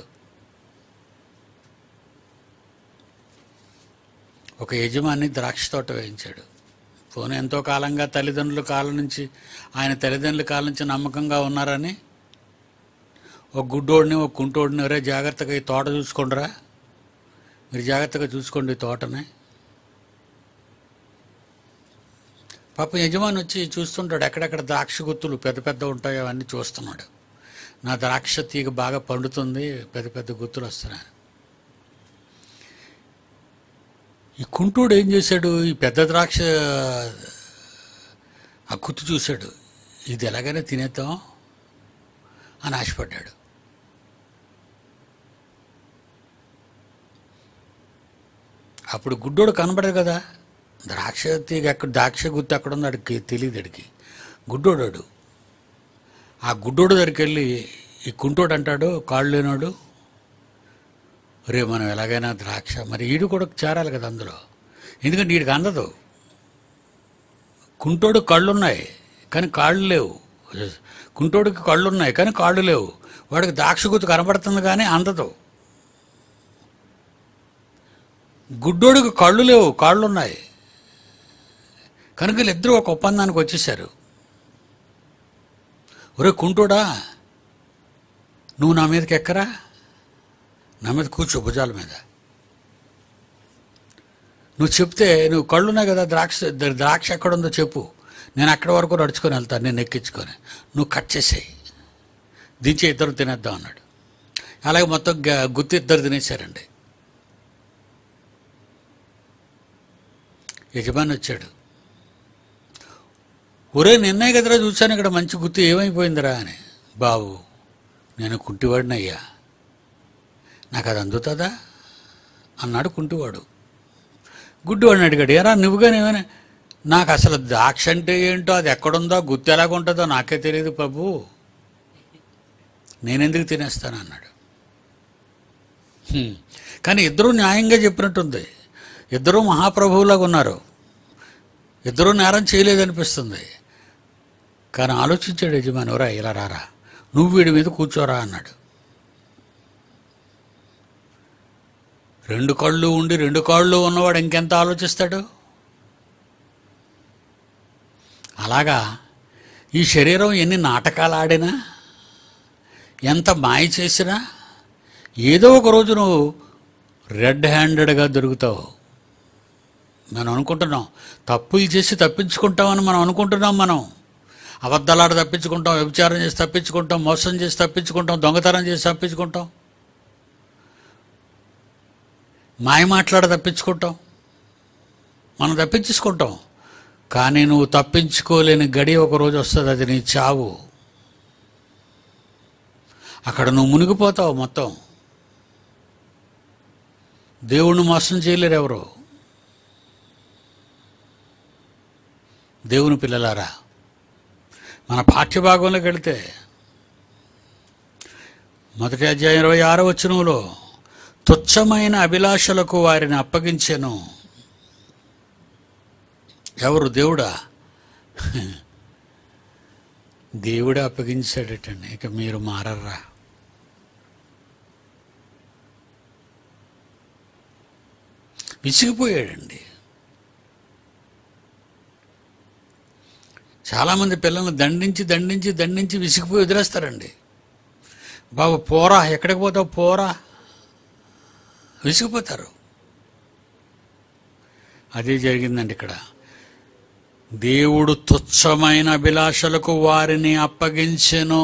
Speaker 1: ఒక యజమాని ద్రాక్ష తోట వేయించాడు పోనీ ఎంతో కాలంగా తల్లిదండ్రుల కాలం నుంచి ఆయన తల్లిదండ్రుల కాలం నుంచి నమ్మకంగా ఉన్నారని ఒక గుడ్డోడిని ఒక కుంటోడిని ఒరే జాగ్రత్తగా ఈ తోట చూసుకోండిరా మీరు జాగ్రత్తగా చూసుకోండి ఈ తోటని పాపం యజమాని వచ్చి చూస్తుంటాడు ఎక్కడెక్కడ ద్రాక్ష గుత్తులు పెద్ద పెద్ద ఉంటాయో అవన్నీ చూస్తున్నాడు నా ద్రాక్ష తీగ బాగా పండుతుంది పెద్ద పెద్ద గుత్తులు వస్తున్నాయి ఈ కుంటోడు ఏం చేశాడు ఈ పెద్ద ద్రాక్ష ఆ గుత్తు చూశాడు ఇది ఎలాగైనా తినేద్దాం అని ఆశపడ్డాడు అప్పుడు గుడ్డోడు కనబడదు కదా ద్రాక్ష తీగ ఎక్కడ ద్రాక్ష గుర్తు ఎక్కడ ఉందో అడికి తెలియదు అడికి గుడ్డోడాడు ఆ గుడ్డోడు దగ్గరికి వెళ్ళి ఈ కుంటోడు అంటాడు కాళ్ళు లేనాడు రే మనం ఎలాగైనా ద్రాక్ష మరి ఈడు కూడా చేరాలి కదా అందులో ఎందుకంటే వీడికి అందదు కుంటోడు కళ్ళు ఉన్నాయి కానీ కాళ్ళు లేవు కుంటోడికి కళ్ళు ఉన్నాయి కానీ కాళ్ళు లేవు వాడికి ద్రాక్ష గుర్తు కనబడుతుంది కానీ అందదు గుడ్డోడికి కళ్ళు లేవు కాళ్ళు ఉన్నాయి కనుక వీళ్ళిద్దరూ ఒక ఒప్పందానికి వచ్చేసారు ఒరే కుంటోడా నువ్వు నా మీదకి ఎక్కరా నా మీద కూర్చో భుజాల మీద నువ్వు చెప్తే నువ్వు కళ్ళున్నాయి కదా ద్రాక్ష ద- ద్రాక్ష ఎక్కడుందో చెప్పు నేను అక్కడి వరకు నడుచుకొని వెళ్తాను నేను ఎక్కించుకొని నువ్వు కట్ చేసేయి దించి ఇద్దరు తినేద్దాం అన్నాడు అలాగే మొత్తం గ- గుత్తి ఇద్దరు తినేశారండి యజమాని వచ్చాడు ఒరే నిన్నే కదరా చూశాను ఇక్కడ మంచి గుర్తు ఏమైపోయిందిరా అని బాబు నేను కుంటివాడినయ్యా నాకు అది అందుతుందా అన్నాడు కుంటివాడు గుడ్డివాడిని అడిగాడు ఏరా నువ్వుగానే ఏమైనా నాకు అసలు ద్రాక్ష అంటే ఏంటో అది ఎక్కడుందో గుర్తు ఎలాగుంటుందో నాకే తెలియదు ప్రభు నేనెందుకు తినేస్తాను అన్నాడు హ్మ్. కానీ ఇద్దరూ న్యాయంగా చెప్పినట్టుంది ఇద్దరూ మహాప్రభువులాగా ఉన్నారు ఇద్దరూ నేరం చేయలేదనిపిస్తుంది కానీ ఆలోచించాడు యజమాని ఎవరా ఇలా రారా నువ్వు వీడి మీద కూర్చోరా అన్నాడు రెండు కళ్ళు ఉండి రెండు కాళ్ళు ఉన్నవాడు ఇంకెంత ఆలోచిస్తాడు అలాగా ఈ శరీరం ఎన్ని నాటకాలు ఆడినా ఎంత మాయ చేసినా ఏదో ఒక రోజు నువ్వు రెడ్ హ్యాండెడ్గా దొరుకుతావు మనం అనుకుంటున్నాం తప్పులు చేసి తప్పించుకుంటామని మనం అనుకుంటున్నాం మనం అబద్ధాలాడి తప్పించుకుంటాం వ్యభిచారం చేసి తప్పించుకుంటాం మోసం చేసి తప్పించుకుంటాం దొంగతనం చేసి తప్పించుకుంటాం మాయ మాట్లాడ తప్పించుకుంటాం మనం తప్పించుకుంటాం కానీ నువ్వు తప్పించుకోలేని గడి ఒక రోజు వస్తుంది అది నీ చావు అక్కడ నువ్వు మునిగిపోతావు మొత్తం దేవుణ్ణి మోసం చేయలేరు ఎవరు దేవుని పిల్లలారా మన పాఠ్యభాగంలోకి వెళితే మొదటి అధ్యాయం ఇరవై ఆరో వచనంలో తుచ్చమైన అభిలాషలకు వారిని అప్పగించెను ఎవరు దేవుడా దేవుడే అప్పగించాడటండి ఇక మీరు మారర్రా విసిగిపోయాడండి చాలామంది పిల్లల్ని దండించి దండించి దండించి విసిగిపోయి వదిలేస్తారండి బాబు పోరా ఎక్కడికి పోతావు పోరా విసిగిపోతారు అదే జరిగిందండి ఇక్కడ దేవుడు తుచ్చమైన అభిలాషలకు వారిని అప్పగించెను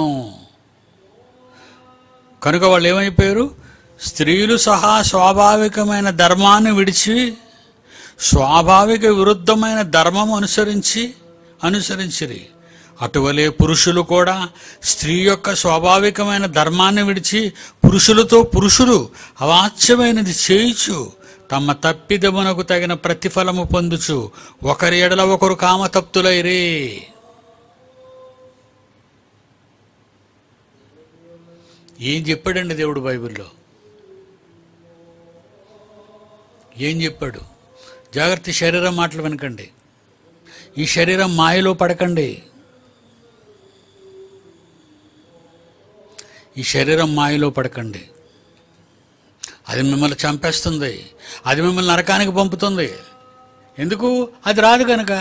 Speaker 1: కనుక వాళ్ళు ఏమైపోయారు స్త్రీలు సహా స్వాభావికమైన ధర్మాన్ని విడిచి స్వాభావిక విరుద్ధమైన ధర్మం అనుసరించి అనుసరించిరి అటువలే పురుషులు కూడా స్త్రీ యొక్క స్వాభావికమైన ధర్మాన్ని విడిచి పురుషులతో పురుషులు అవాచ్యమైనది చేయుచు తమ తప్పిదమునకు తగిన ప్రతిఫలము పొందుచు ఒకరి ఎడల ఒకరు కామతప్తులైరే ఏం చెప్పాడండి దేవుడు బైబిల్లో ఏం చెప్పాడు జాగ్రత్త శరీరం మాటలు వినకండి ఈ శరీరం మాయలో పడకండి ఈ శరీరం మాయలో పడకండి అది మిమ్మల్ని చంపేస్తుంది అది మిమ్మల్ని నరకానికి పంపుతుంది ఎందుకు అది రాదు కనుక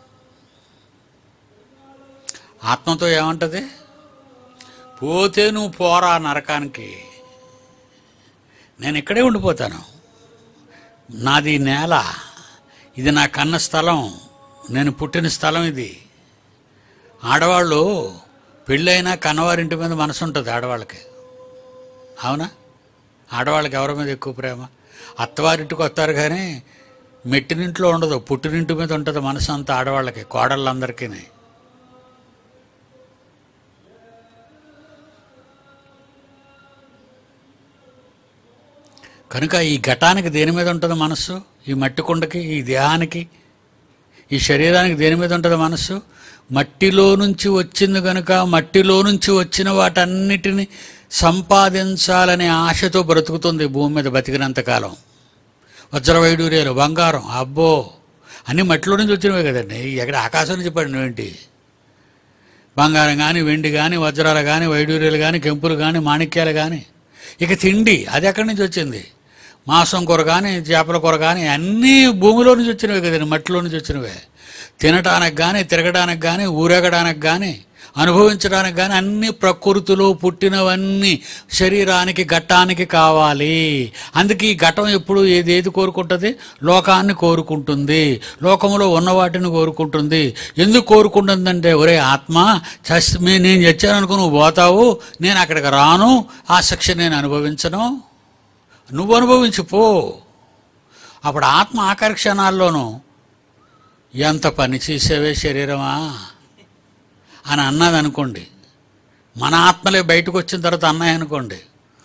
Speaker 1: ఆత్మతో ఏమంటది పోతే నువ్వు పోరా నరకానికి నేను ఇక్కడే ఉండిపోతాను నాది ఈ నేల ఇది నా కన్న స్థలం నేను పుట్టిన స్థలం ఇది ఆడవాళ్ళు పెళ్ళైనా కన్నవారింటి మీద మనసు ఉంటుంది ఆడవాళ్ళకి అవునా ఆడవాళ్ళకి ఎవరి మీద ఎక్కువ ప్రేమ అత్తవారింటికి వస్తారు కానీ మెట్టినింట్లో ఉండదు పుట్టినింటి మీద ఉంటుంది మనసు అంతా ఆడవాళ్ళకి కోడళ్ళందరికీ కనుక ఈ ఘటానికి దేని మీద ఉంటుంది మనస్సు ఈ మట్టి కుండకి ఈ దేహానికి ఈ శరీరానికి దేని మీద ఉంటుంది మనస్సు మట్టిలో నుంచి వచ్చింది కనుక మట్టిలో నుంచి వచ్చిన వాటన్నిటిని సంపాదించాలనే ఆశతో బ్రతుకుతుంది భూమి మీద బతికినంతకాలం వజ్ర వైడూర్యాలు బంగారం అబ్బో అన్నీ మట్టిలో నుంచి వచ్చినవే కదండి ఎక్కడ ఆకాశం నుంచి పడినవేంటి బంగారం కానీ వెండి కానీ వజ్రాలు కానీ వైడూర్యాలు కానీ కెంపులు కానీ మాణిక్యాలు కానీ ఇక తిండి అది ఎక్కడి నుంచి వచ్చింది మాంసం కూర కానీ చేపల కూర కానీ అన్నీ భూమిలో నుంచి వచ్చినవే కదండి మట్టిలో నుంచి వచ్చినవే తినటానికి కానీ తిరగడానికి కానీ ఊరేగడానికి కానీ అనుభవించడానికి కానీ అన్ని ప్రకృతిలో పుట్టినవన్నీ శరీరానికి ఘట్టానికి కావాలి అందుకే ఈ ఘటం ఎప్పుడు ఏది ఏది కోరుకుంటుంది లోకాన్ని కోరుకుంటుంది లోకంలో ఉన్న వాటిని కోరుకుంటుంది ఎందుకు కోరుకుంటుందంటే ఒరే ఆత్మ చస్ మీ- నేను చచ్చాననుకో నువ్వు పోతావు నేను అక్కడికి రాను ఆ శిక్ష నేను అనుభవించను నువ్వు అనుభవించు పో అప్పుడు ఆత్మ ఆఖరి క్షణాల్లోనూ ఎంత పని చేసేవే శరీరమా అని అన్నది అనుకోండి మన ఆత్మలే బయటకు వచ్చిన తర్వాత అన్నాయి అనుకోండి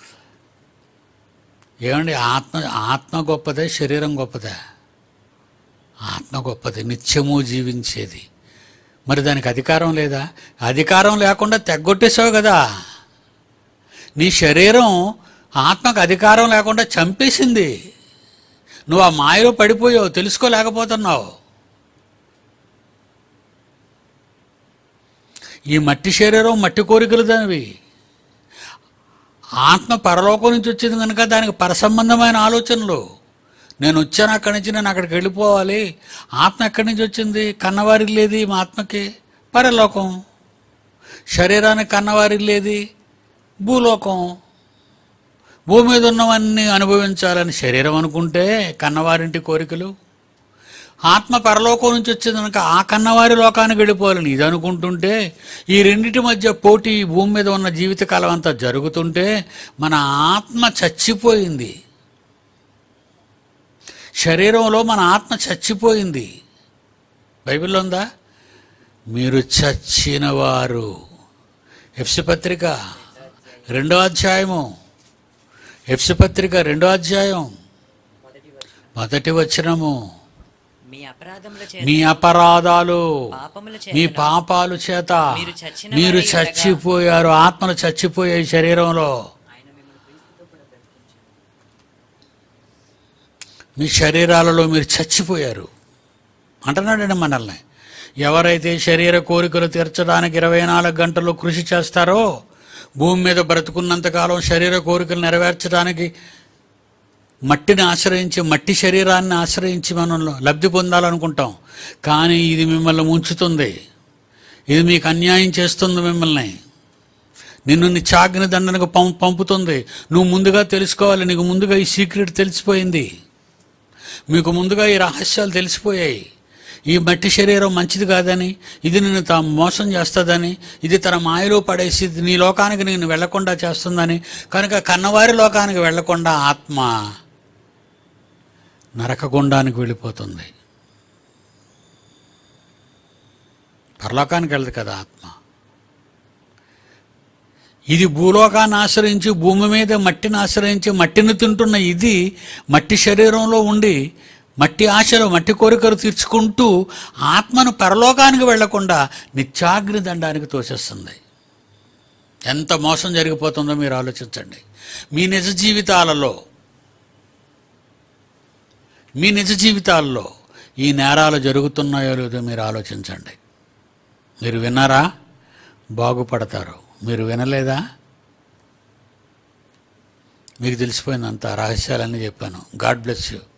Speaker 1: ఏమండి ఆత్మ ఆత్మ గొప్పదే శరీరం గొప్పదే ఆత్మ గొప్పది నిత్యము జీవించేది మరి దానికి అధికారం లేదా అధికారం లేకుండా తెగ్గొట్టేసావు కదా నీ శరీరం ఆత్మకు అధికారం లేకుండా చంపేసింది నువ్వు ఆ మాయలో పడిపోయావు తెలుసుకోలేకపోతున్నావు ఈ మట్టి శరీరం మట్టి కోరికలు దానివి ఆత్మ పరలోకం నుంచి వచ్చింది కనుక దానికి పరసంబంధమైన ఆలోచనలు నేను వచ్చాను అక్కడి నుంచి నేను అక్కడికి వెళ్ళిపోవాలి ఆత్మ ఎక్కడి నుంచి వచ్చింది కన్నవారికి లేది మా ఆత్మకి పరలోకం శరీరానికి కన్నవారికి లేది భూలోకం భూమి మీద ఉన్నవన్నీ అనుభవించాలని శరీరం అనుకుంటే కన్నవారింటి కోరికలు ఆత్మ పరలోకం నుంచి వచ్చింది కనుక ఆ కన్నవారి లోకానికి వెళ్ళిపోవాలని ఇది అనుకుంటుంటే ఈ రెండిటి మధ్య పోటీ ఈ భూమి మీద ఉన్న జీవితకాలం అంతా జరుగుతుంటే మన ఆత్మ చచ్చిపోయింది శరీరంలో మన ఆత్మ చచ్చిపోయింది బైబిల్లో ఉందా మీరు చచ్చిన వారు ఎఫ్సి పత్రిక రెండో అధ్యాయము ఎఫ్సి పత్రిక రెండో అధ్యాయం
Speaker 2: మొదటి వచనం
Speaker 1: మొదటి వచనము
Speaker 2: మీ అపరాధముల
Speaker 1: మీ
Speaker 2: చేత
Speaker 1: అపరాధాలు
Speaker 2: పాపముల
Speaker 1: మీ
Speaker 2: చేత
Speaker 1: పాపాలు చేత
Speaker 2: మీరు చచ్చిన
Speaker 1: మీరు
Speaker 2: వారై ఉండగా
Speaker 1: చచ్చిపోయారు ఆత్మలు చచ్చిపోయాయి శరీరంలో
Speaker 2: ఆయన మిమ్మల్ని క్రీస్తుతో కూడా బ్రతికించాడు
Speaker 1: మీ శరీరాలలో మీరు చచ్చిపోయారు అంటున్నాడండి మనల్ని ఎవరైతే శరీర కోరికలు తీర్చడానికి ఇరవై నాలుగు గంటలు కృషి చేస్తారో భూమి మీద బ్రతుకున్నంతకాలం శరీర కోరికలు నెరవేర్చడానికి మట్టిని ఆశ్రయించి మట్టి శరీరాన్ని ఆశ్రయించి మనం లబ్ధి పొందాలనుకుంటాం కానీ ఇది మిమ్మల్ని ముంచుతుంది ఇది మీకు అన్యాయం చేస్తుంది మిమ్మల్ని నిన్ను నిత్యాగ్ని దండనకు పం పంపుతుంది నువ్వు ముందుగా తెలుసుకోవాలి నీకు ముందుగా ఈ సీక్రెట్ తెలిసిపోయింది మీకు ముందుగా ఈ రహస్యాలు తెలిసిపోయాయి ఈ మట్టి శరీరం మంచిది కాదని ఇది నిన్ను తాము మోసం చేస్తుందని ఇది తన మాయలో పడేసి నీ లోకానికి నేను వెళ్లకుండా చేస్తుందని కనుక కన్నవారి లోకానికి వెళ్లకుండా ఆత్మ నరకగుండానికి వెళ్ళిపోతుంది పరలోకానికి వెళ్ళదు కదా ఆత్మ ఇది భూలోకాన్ని ఆశ్రయించి భూమి మీద మట్టిని ఆశ్రయించి మట్టిని తింటున్న ఇది మట్టి శరీరంలో ఉండి మట్టి ఆశలు మట్టి కోరికలు తీర్చుకుంటూ ఆత్మను పరలోకానికి వెళ్లకుండా నిత్యాగ్ని దండానికి తోసేస్తుంది ఎంత మోసం జరిగిపోతుందో మీరు ఆలోచించండి మీ నిజ జీవితాలలో మీ నిజ జీవితాల్లో ఈ నేరాలు జరుగుతున్నాయో లేదో మీరు ఆలోచించండి మీరు విన్నారా బాగుపడతారు మీరు వినలేదా మీకు తెలిసిపోయిందంత రహస్యాలన్నీ చెప్పాను గాడ్ బ్లెస్ యూ